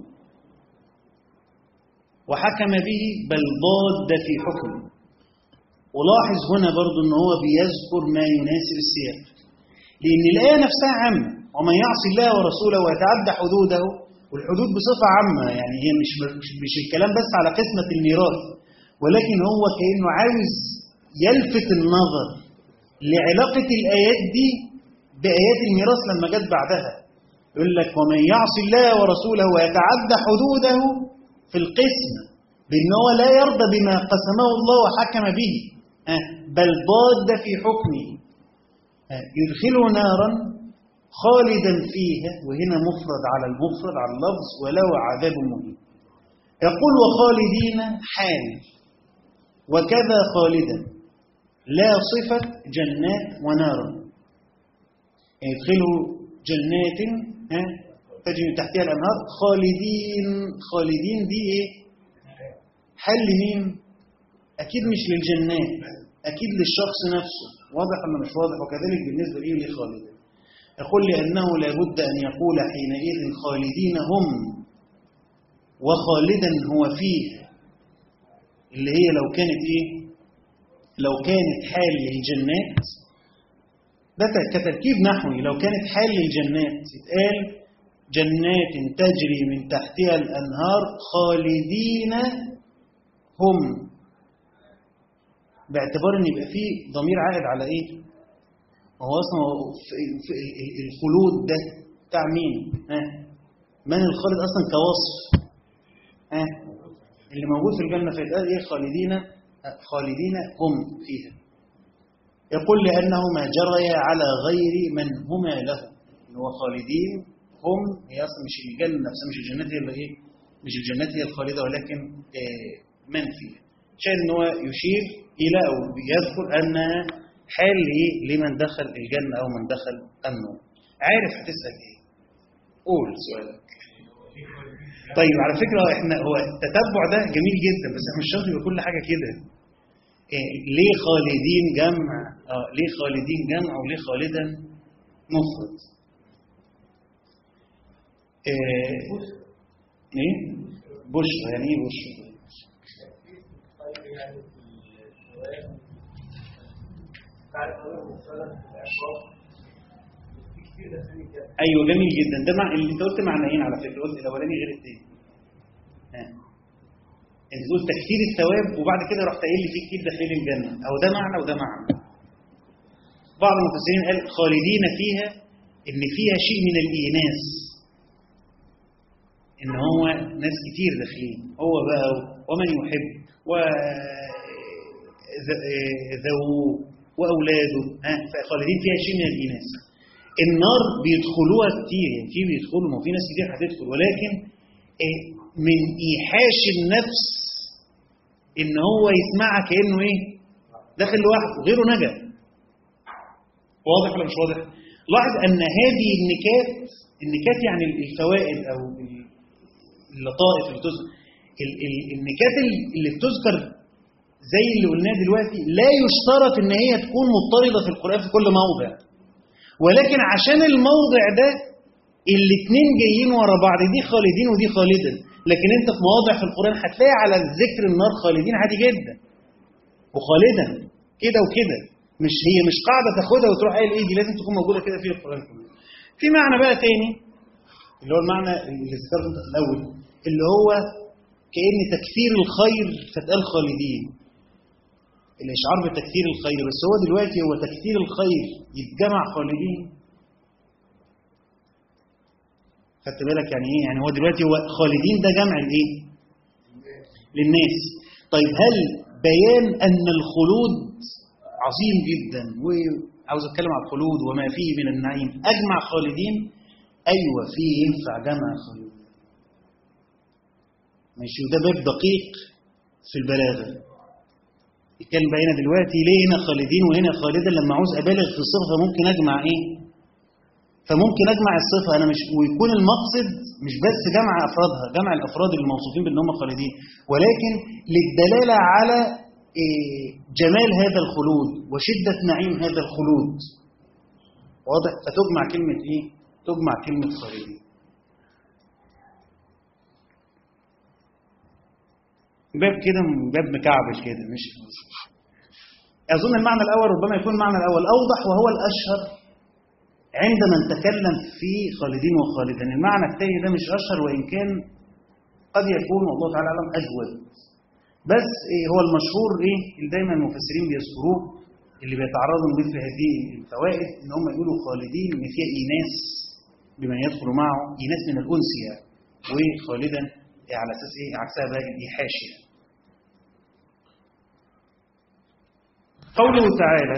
S1: وحكم به بل ضاد في حكمه ولاحظ هنا برضو ان هو بيذكر ما يناسب السياق لان الايه نفسها عامه ومن يعصي الله ورسوله ويتعدى حدوده والحدود بصفه عامه يعني هي مش مش, مش الكلام بس على قسمه الميراث ولكن هو كانه عاوز يلفت النظر لعلاقه الايات دي بايات الميراث لما جت بعدها يقول لك ومن يعصي الله ورسوله ويتعدى حدوده في القسم بأن هو لا يرضى بما قسمه الله وحكم به آه، بل ضاد في حكمه آه، يدخله نارا خالدا فيها وهنا مفرد على المفرد على اللفظ وله عذاب مهين يقول وخالدين حال وكذا خالدا لا صفة جنات ونار يعني يدخلوا جنات ها تجري من تحتها الأنهار خالدين خالدين دي إيه حل مين أكيد مش للجنات أكيد للشخص نفسه واضح ولا مش واضح وكذلك بالنسبة ليه لخالد يقول لأنه لابد أن يقول حينئذ خالدين هم وخالدا هو فيه اللي هي لو كانت إيه لو كانت حال للجنات ده كتركيب نحوي لو كانت حال للجنات يتقال جنات تجري من تحتها الأنهار خالدين هم باعتبار ان يبقى فيه ضمير عائد على ايه هو اصلا في- في الخلود ده بتاع مين ها من الخالد اصلا كوصف ها اللي موجود في الجنه فيتقال ايه خالدين خالدين هم فيها يقول لانه ما جري على غير من هما له اللي هو خالدين هم هي اصلا مش الجنه نفسها مش الجنات هي اللي ايه مش الجنات هي الخالده ولكن آه، من فيها عشان ان هو يشير الى او يذكر ان حال ايه لمن دخل الجنه او من دخل النار عارف هتسال ايه قول سؤالك طيب على فكره احنا هو التتبع ده جميل جدا بس احنا مش شرط يبقى كل حاجه كده إيه ليه خالدين جمع اه ليه خالدين جمع وليه خالدا مفرد ايه ايه بشرى يعني ايه بشرى
S4: طيب يعني الروايات تعرف أول مفردة في الأشراف في كتير داخلين الجنة
S1: ايوه جميل جدا ده مع اللي انت قلت معنيين على فكره قلت الاولاني غير الثاني ها انت تقول تكثير الثواب وبعد كده رحت قايل لي في كتير داخلين الجنه او ده معنى وده معنى بعض المفسرين قال خالدين فيها ان فيها شيء من الايناس ان هو ناس كتير داخلين هو بقى ومن يحب و ذووه واولاده ها فخالدين فيها شيء من الايناس النار بيدخلوها كتير يعني في بيدخلوا ما في ناس كتير هتدخل ولكن إيه، من ايحاش النفس ان هو يسمعها كانه ايه داخل لوحده غيره نجا واضح ولا مش واضح لاحظ ان هذه النكات النكات يعني الفوائد او اللطائف اللي تذكر ال- ال- النكات اللي بتذكر زي اللي قلناه دلوقتي لا يشترط ان هي تكون مضطردة في القرآن في كل موضع ولكن عشان الموضع ده الاثنين جايين ورا بعض دي خالدين ودي خالدا لكن انت في مواضع في القرآن هتلاقي على ذكر النار خالدين عادي جدا وخالدا كده وكده مش هي مش قاعدة تاخدها وتروح قايل ايه دي لازم تكون موجودة كده في القرآن كله في معنى بقى تاني اللي هو المعنى اللي ذكرته انت في الاول اللي هو كأن تكثير الخير فتقال خالدين الإشعار بتكثير الخير بس هو دلوقتي هو تكثير الخير يتجمع خالدين خدت بالك يعني ايه يعني هو دلوقتي هو خالدين ده جمع الايه للناس طيب هل بيان ان الخلود عظيم جدا وعاوز اتكلم عن الخلود وما فيه من النعيم اجمع خالدين ايوه فيه ينفع جمع خالدين ماشي وده باب دقيق في البلاغه يتكلم بقى هنا دلوقتي ليه هنا خالدين وهنا خالدا لما عاوز ابالغ في الصفه ممكن اجمع ايه فممكن اجمع الصفه انا مش ويكون المقصد مش بس جمع افرادها جمع الافراد الموصوفين بان هم خالدين ولكن للدلاله على إيه، جمال هذا الخلود وشده نعيم هذا الخلود واضح فتجمع كلمه ايه تجمع كلمه خالدين باب كده باب مكعبل كده مش أظن المعنى الأول ربما يكون المعنى الأول أوضح وهو الأشهر عندما نتكلم في خالدين وخالدا المعنى الثاني ده مش أشهر وإن كان قد يكون والله تعالى أعلم أجود بس إيه هو المشهور إيه اللي دايما المفسرين بيذكروه اللي بيتعرضوا لمثل هذه الفوائد إن هم يقولوا خالدين إن فيها إيناس بمن يدخل معه إيناس من الأنس يعني وخالدا على أساس إيه عكسها بقى الإيحاش يعني قوله تعالى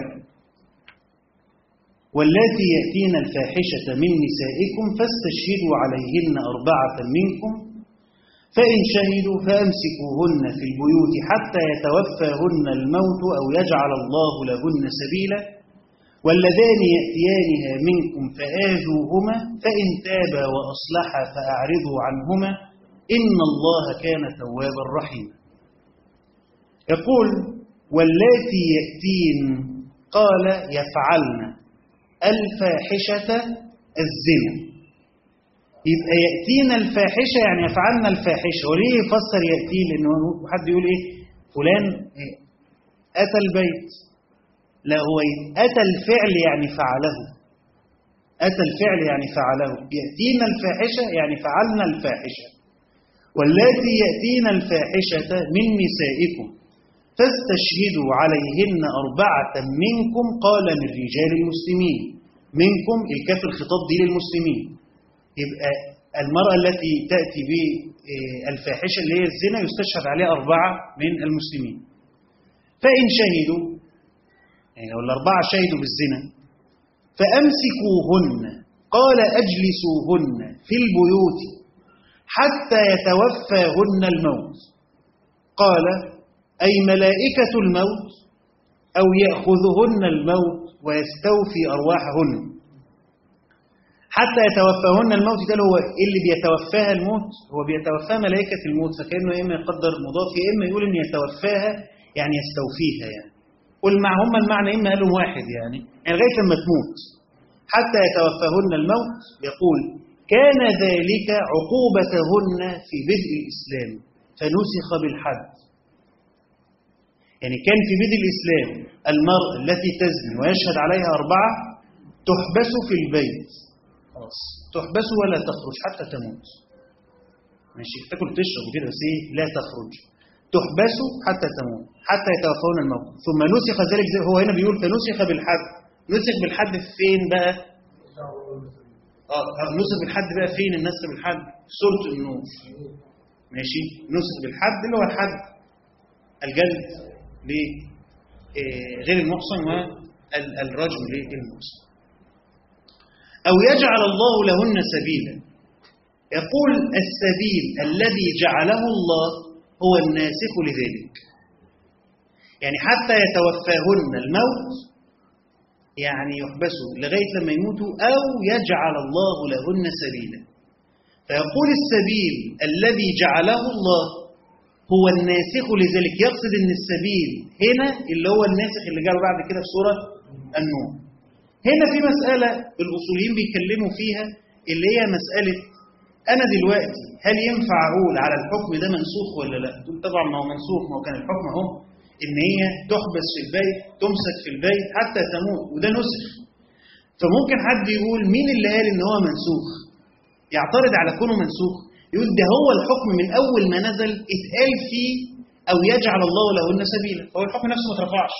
S1: واللاتي يأتين الفاحشة من نسائكم فاستشهدوا عليهن أربعة منكم فإن شهدوا فأمسكوهن في البيوت حتى يتوفاهن الموت أو يجعل الله لهن سبيلا واللذان يأتيانها منكم فآذوهما فإن تابا وأصلحا فأعرضوا عنهما إن الله كان توابا رحيما يقول واللاتي يأتين قال يفعلن الفاحشة الزنا يبقى يأتينا الفاحشة يعني يفعلنا الفاحشة وليه يفسر يأتي لأنه حد يقول إيه فلان إيه؟ أتى البيت لا هو أتى الفعل يعني فعله أتى الفعل يعني فعله يأتينا الفاحشة يعني فعلنا الفاحشة واللاتي يأتين الفاحشة من نسائكم فاستشهدوا عليهن أربعة منكم قال من رجال المسلمين منكم الكاف الخطاب دي للمسلمين يبقى المرأة التي تأتي بالفاحشة اللي هي الزنا يستشهد عليها أربعة من المسلمين فإن شهدوا يعني لو الأربعة شهدوا بالزنا فأمسكوهن قال أجلسوهن في البيوت حتى يتوفاهن الموت قال أي ملائكة الموت أو يأخذهن الموت ويستوفي أرواحهن حتى يتوفاهن الموت ده هو اللي بيتوفاها الموت هو بيتوفاها ملائكة الموت فكأنه إما يقدر مضاف يا إما يقول إن يتوفاها يعني يستوفيها يعني قل مع هم المعنى إما قالهم واحد يعني يعني لغاية لما تموت حتى يتوفاهن الموت يقول كان ذلك عقوبتهن في بدء الإسلام فنسخ بالحد يعني كان في بدء الإسلام المرأة التي تزني ويشهد عليها أربعة تحبس في البيت خلاص تحبس ولا تخرج حتى تموت ماشي تاكل تشرب كده بس ايه لا تخرج تحبس حتى تموت حتى يتوفون الموت ثم نسخ ذلك زي هو هنا بيقول فنسخ بالحد نسخ بالحد فين بقى اه نسخ بالحد بقى فين النسخ بالحد سورة النور ماشي نسخ بالحد اللي هو الحد الجلد لغير المحصن والرجم للمحصن أو يجعل الله لهن سبيلا يقول السبيل الذي جعله الله هو الناسخ لذلك يعني حتى يتوفاهن الموت يعني يحبسوا لغاية لما يموتوا أو يجعل الله لهن سبيلا فيقول السبيل الذي جعله الله هو الناسخ لذلك يقصد ان السبيل هنا اللي هو الناسخ اللي جاء بعد كده في سورة النور هنا في مسألة الأصوليين بيتكلموا فيها اللي هي مسألة أنا دلوقتي هل ينفع أقول على الحكم ده منسوخ ولا لا؟ تقول طبعا ما هو منسوخ ما هو كان الحكم أهو إن هي تحبس في البيت تمسك في البيت حتى تموت وده نسخ فممكن حد يقول مين اللي قال إن هو منسوخ؟ يعترض على كونه منسوخ يقول ده هو الحكم من أول ما نزل اتقال فيه أو يجعل الله لهن سبيلا فهو الحكم نفسه ما اترفعش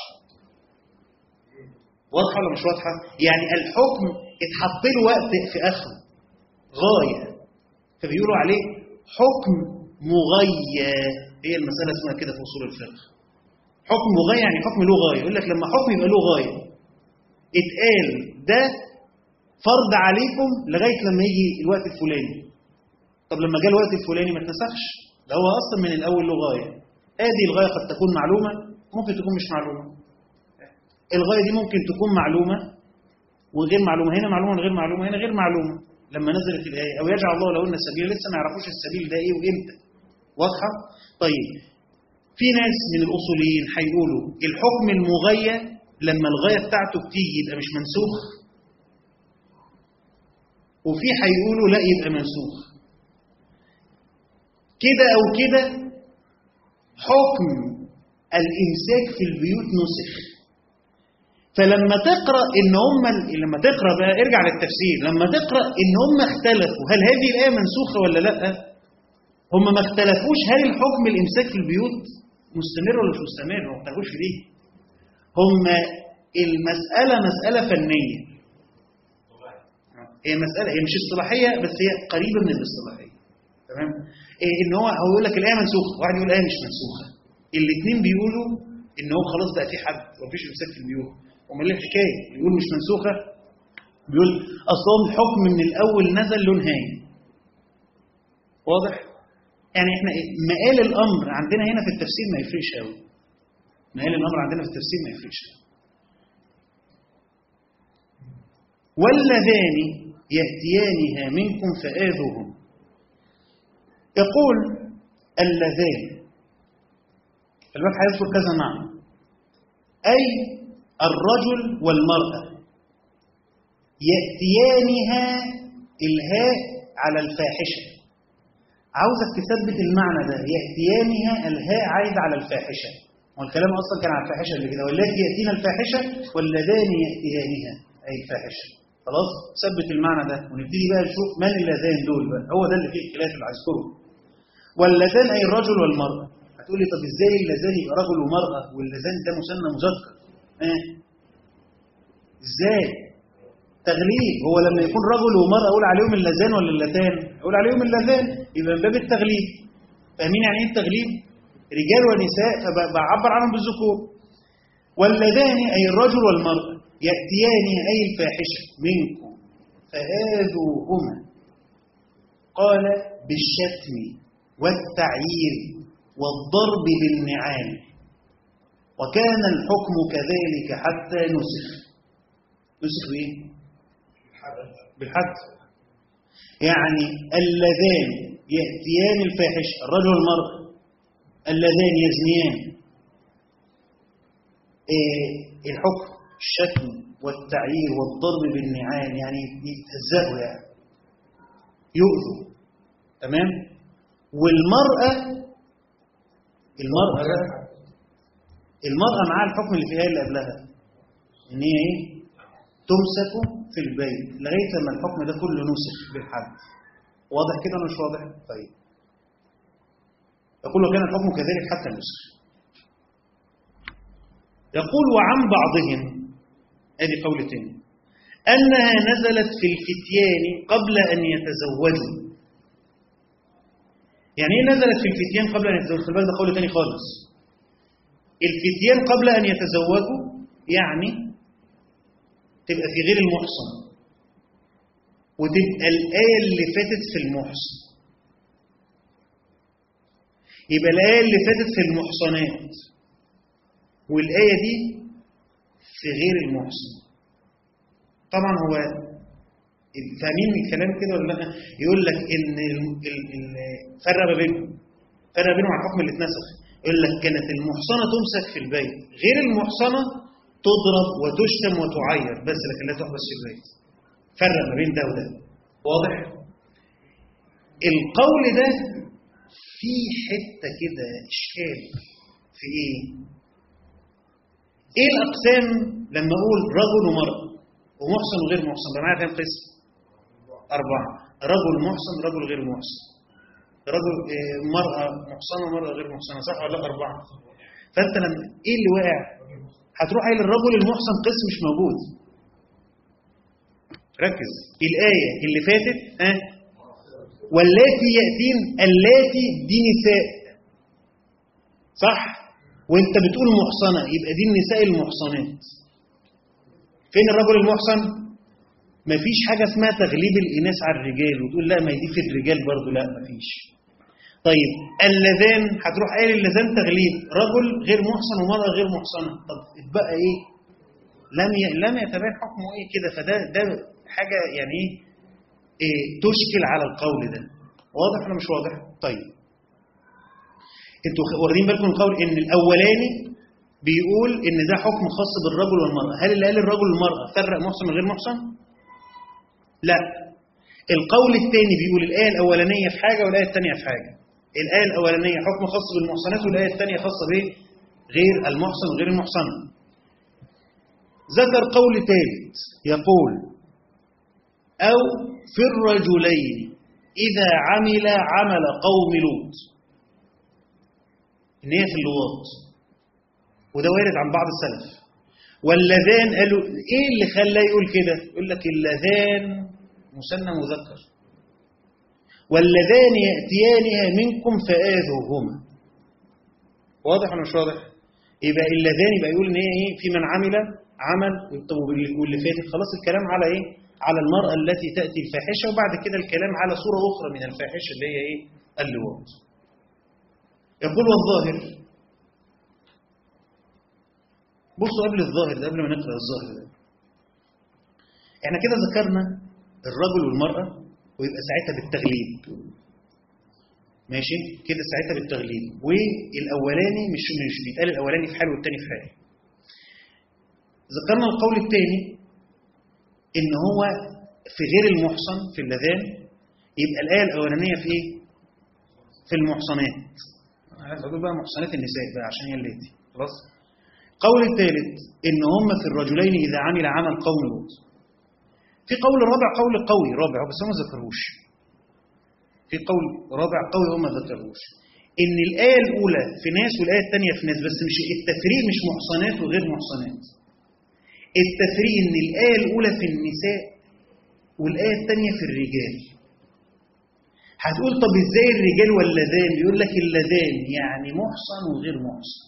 S1: واضحة ولا مش واضحة؟ يعني الحكم اتحط له وقت في آخره غاية فبيقولوا عليه حكم مغيى هي المسألة اسمها كده في أصول الفقه حكم مغيى يعني حكم له غاية يقول لك لما حكم يبقى له غاية اتقال ده فرض عليكم لغاية لما يجي الوقت الفلاني طب لما جاء الوقت الفلاني ما اتنسخش ده هو أصلا من الأول له غاية هذه الغاية قد تكون معلومة ممكن تكون مش معلومة الغاية دي ممكن تكون معلومة وغير معلومة هنا معلومة وغير معلومة هنا غير معلومة لما نزلت الآية أو يجعل الله لهن سبيلا لسه ما يعرفوش السبيل ده إيه وإمتى واضحة؟ طيب في ناس من الأصوليين هيقولوا الحكم المغير لما الغاية بتاعته بتيجي يبقى مش منسوخ وفي هيقولوا لا يبقى منسوخ كده أو كده حكم الإمساك في البيوت نسخ فلما تقرأ إن هم لما تقرأ بقى ارجع للتفسير لما تقرأ إن هم اختلفوا هل هذه الآية منسوخة ولا لأ هم ما اختلفوش هل الحكم الإمساك في البيوت مستمر ولا مش مستمر هم ما اختلفوش في دي هم المسألة مسألة فنية هي مسألة هي مش اصطلاحية بس هي قريبة من الاصطلاحية تمام إيه ان هو هو يقول لك الآية منسوخة واحد يقول الآية مش منسوخة الاثنين بيقولوا ان هو خلاص بقى في حد ومفيش امساك في البيوت امال ايه الحكايه يقول مش منسوخه بيقول اصلا الحكم من الاول نزل له نهايه واضح يعني احنا إيه؟ مقال الامر عندنا هنا في التفسير ما يفرقش قوي مقال الامر عندنا في التفسير ما يفرقش واللذان ياتيانها منكم فاذوهم يقول اللذان الباب هيذكر كذا معنى اي الرجل والمراه ياتيانها الهاء على الفاحشه عاوزك تثبت المعنى ده يأتيانها الهاء عايد على الفاحشة والكلام أصلا كان على الفاحشة اللي كده واللاتي يأتينا الفاحشة واللذان يأتيانها أي الفاحشة خلاص ثبت المعنى ده ونبتدي بقى نشوف من اللذان دول بقى هو ده اللي فيه الخلاف اللي هذكره واللذان أي الرجل والمرأة هتقول لي طب ازاي اللذان يبقى رجل ومرأة واللذان ده مثنى مذكر اه ازاي تغليب هو لما يكون رجل ومرأة أقول عليهم اللذان ولا اللتان أقول عليهم اللذان يبقى من باب التغليب فاهمين يعني ايه التغليب رجال ونساء فبعبر عنهم بالذكور واللذان أي الرجل والمرأة يأتيان أي الفاحشة منكم فآذوهما قال بالشتم والتعيير والضرب بالنعال وكان الحكم كذلك حتى نسخ نسخ بإيه؟ بالحد يعني اللذان يأتيان الفاحش الرجل والمرأة اللذان يزنيان إيه الحكم الشتم والتعيير والضرب بالنعال يعني يتهزقوا يعني يؤذوا تمام والمرأة المرأة بقى المرأة معاها الحكم اللي فيها اللي قبلها ان هي ايه تمسك في البيت لغايه لما الحكم ده كله نسخ بالحد واضح كده ولا مش واضح طيب يقول وكان الحكم كذلك حتى نسخ يقول وعن بعضهم ادي قول تاني انها نزلت في الفتيان قبل ان يتزوجوا يعني ايه نزلت في الفتيان قبل ان يتزوجوا خلي بالك ده قول تاني خالص الفتيان قبل ان يتزوجوا يعني تبقى في غير المحصن وتبقى الآية اللي فاتت في المحصن يبقى الآية اللي فاتت في المحصنات والآية دي في غير المحصن طبعا هو فاهمين الكلام كده ولا لا يقول لك ان فرق ما بينهم فرق بينهم على الحكم اللي اتنسخ يقول لك كانت المحصنه تمسك في البيت غير المحصنه تضرب وتشتم وتعير بس لكن لا تحبس في البيت فرق ما بين ده وده واضح القول ده في حته كده اشكال في ايه ايه الاقسام لما اقول رجل ومراه ومحصن وغير محصن ده معايا كام قسم اربعه رجل محصن رجل غير محصن رجل إيه مرأة محصنة ومرأة غير محصنة صح ولا لا أربعة فأنت لما إيه اللي واقع هتروح قايل الرجل المحصن قسم مش موجود ركز الآية اللي فاتت ها أه؟ واللاتي يأتين اللاتي دي نساء صح وانت بتقول محصنة يبقى دي النساء المحصنات فين الرجل المحصن مفيش حاجة اسمها تغليب الإناث على الرجال وتقول لا ما دي في الرجال برضو لا مفيش طيب اللذان هتروح قايل اللذان تغليب رجل غير محصن ومرأة غير محصنة طب اتبقى ايه لم ي... لم يتبين حكمه ايه كده فده ده حاجة يعني ايه, إيه تشكل على القول ده واضح ولا مش واضح طيب انتوا واخدين بالكم القول ان الاولاني بيقول ان ده حكم خاص بالرجل والمرأة هل اللي قال الرجل والمرأة فرق محصن من غير محصن لا القول الثاني بيقول الآية الأولانية في حاجة والآية الثانية في حاجة الآية الأولانية حكم خاص بالمحصنات والآية الثانية خاصة به غير المحصن وغير المحصن ذكر قول ثالث يقول أو في الرجلين إذا عمل عمل قوم لوط إن هي في اللواط وده وارد عن بعض السلف واللذان قالوا إيه اللي خلاه يقول كده يقول لك اللذان مثنى مذكر واللذان يأتيانها منكم فآذوهما واضح ولا مش واضح يبقى اللذان يبقى يقول ان هي ايه في من عمل عمل واللي فاتت خلاص الكلام على ايه على المرأة التي تأتي الفاحشة وبعد كده الكلام على صورة أخرى من الفاحشة اللي هي ايه اللواط يقول والظاهر بصوا قبل الظاهر ده قبل ما نقرأ الظاهر ده احنا كده ذكرنا الرجل والمرأة ويبقى ساعتها بالتغليب ماشي كده ساعتها بالتغليب والاولاني مش مش بيتقال الاولاني في حال والتاني في حال ذكرنا القول الثاني ان هو في غير المحصن في اللذان يبقى الايه الاولانيه في ايه في المحصنات أنا عايز اقول بقى محصنات النساء بقى عشان هي اللي دي خلاص القول الثالث ان هم في الرجلين اذا عمل عمل قوم لوط في قول رابع قول قوي رابع بس هم ما ذكروش في قول رابع قوي هم ما ذكروش ان الايه الاولى في ناس والايه الثانيه في ناس بس مش التفريق مش محصنات وغير محصنات التفريق ان الايه الاولى في النساء والايه الثانيه في الرجال هتقول طب ازاي الرجال واللذان يقول لك اللذان يعني محصن وغير محصن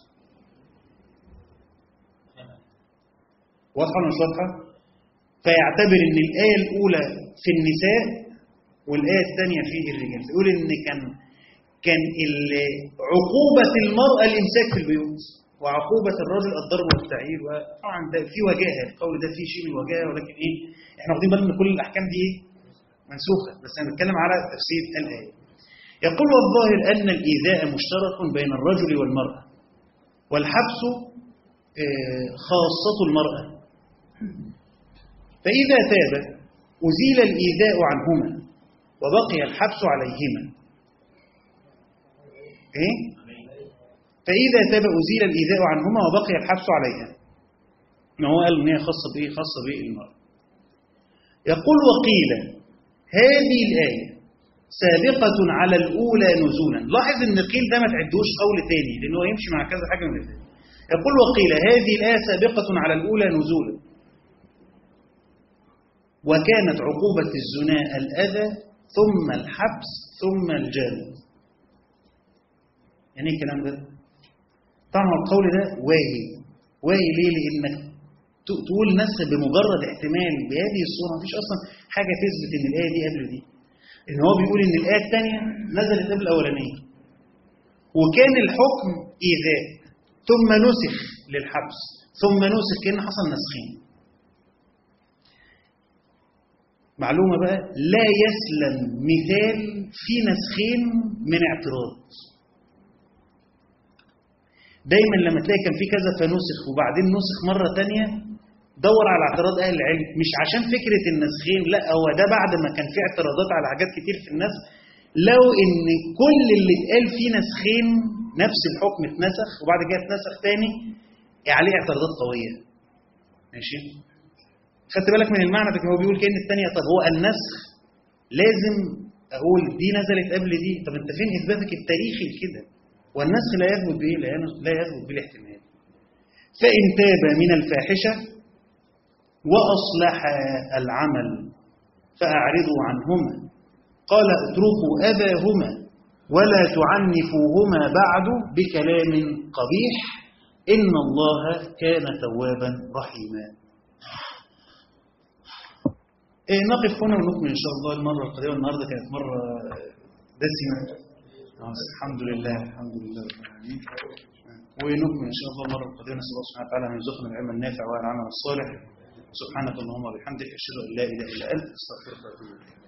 S1: واضحه ولا مش واضحه فيعتبر ان الايه الاولى في النساء والايه الثانيه في الرجال فيقول ان كان كان ال- عقوبه المراه الامساك في البيوت وعقوبه الرجل الضرب والتعيير وطبعا ده في وجاهه القول ده فيه شيء من الوجاهه ولكن ايه احنا واخدين بالنا ان كل الاحكام دي ايه منسوخه بس انا بتكلم على تفسير الايه يقول والظاهر ان الايذاء مشترك بين الرجل والمراه والحبس آه، خاصه المراه فإذا تاب أزيل الإيذاء عنهما وبقي الحبس عليهما إيه؟ فإذا تاب أزيل الإيذاء عنهما وبقي الحبس عليها ما هو قال إن هي خاصة بإيه؟ خاصة بإيه المرأة يقول وقيل هذه الآية سابقة على الأولى نزولا لاحظ إن قيل ده ما تعدوش قول تاني لأنه هو يمشي مع كذا حاجة من الاثنين يقول وقيل هذه الآية سابقة على الأولى نزولا وكانت عقوبة الزنا الأذى ثم الحبس ثم الجلد يعني ايه الكلام ده طبعا القول ده واهي واهي ليه لانك ت- تقول نسخ بمجرد احتمال بهذه الصوره مفيش اصلا حاجه تثبت ان الايه دي قبل دي ان هو بيقول ان الايه الثانيه نزلت قبل الاولانيه وكان الحكم ايذاء ثم نسخ للحبس ثم نسخ كان حصل نسخين معلومة بقى لا يسلم مثال في نسخين من اعتراض دايما لما تلاقي كان في كذا فنسخ وبعدين نسخ مرة تانية دور على اعتراض أهل العلم مش عشان فكرة النسخين لا هو ده بعد ما كان في اعتراضات على حاجات كتير في النسخ لو ان كل اللي اتقال فيه نسخين نفس الحكم اتنسخ وبعد كده اتنسخ تاني عليه اعتراضات قوية ماشي خدت بالك من المعنى ده هو بيقول كأن الثانية طب هو النسخ لازم أقول دي نزلت قبل دي طب أنت فين إثباتك التاريخي لكده والنسخ لا يثبت به لا ين- لا يثبت به الاحتمال فإن تاب من الفاحشة وأصلح العمل فأعرضوا عنهما قال اتركوا أباهما ولا تعنفوهما بعد بكلام قبيح إن الله كان توابا رحيما إيه نقف هنا ونكمل إن شاء الله المرة القادمة النهاردة كانت مرة دسمة آه، بس الحمد لله الحمد لله رب العالمين ونكمل إن شاء الله المرة القادمة نسأل الله سبحانه وتعالى أن يرزقنا العلم النافع والعمل الصالح سبحانك اللهم وبحمدك أشهد أن لا إله إلا أنت أستغفرك وأتوب إليك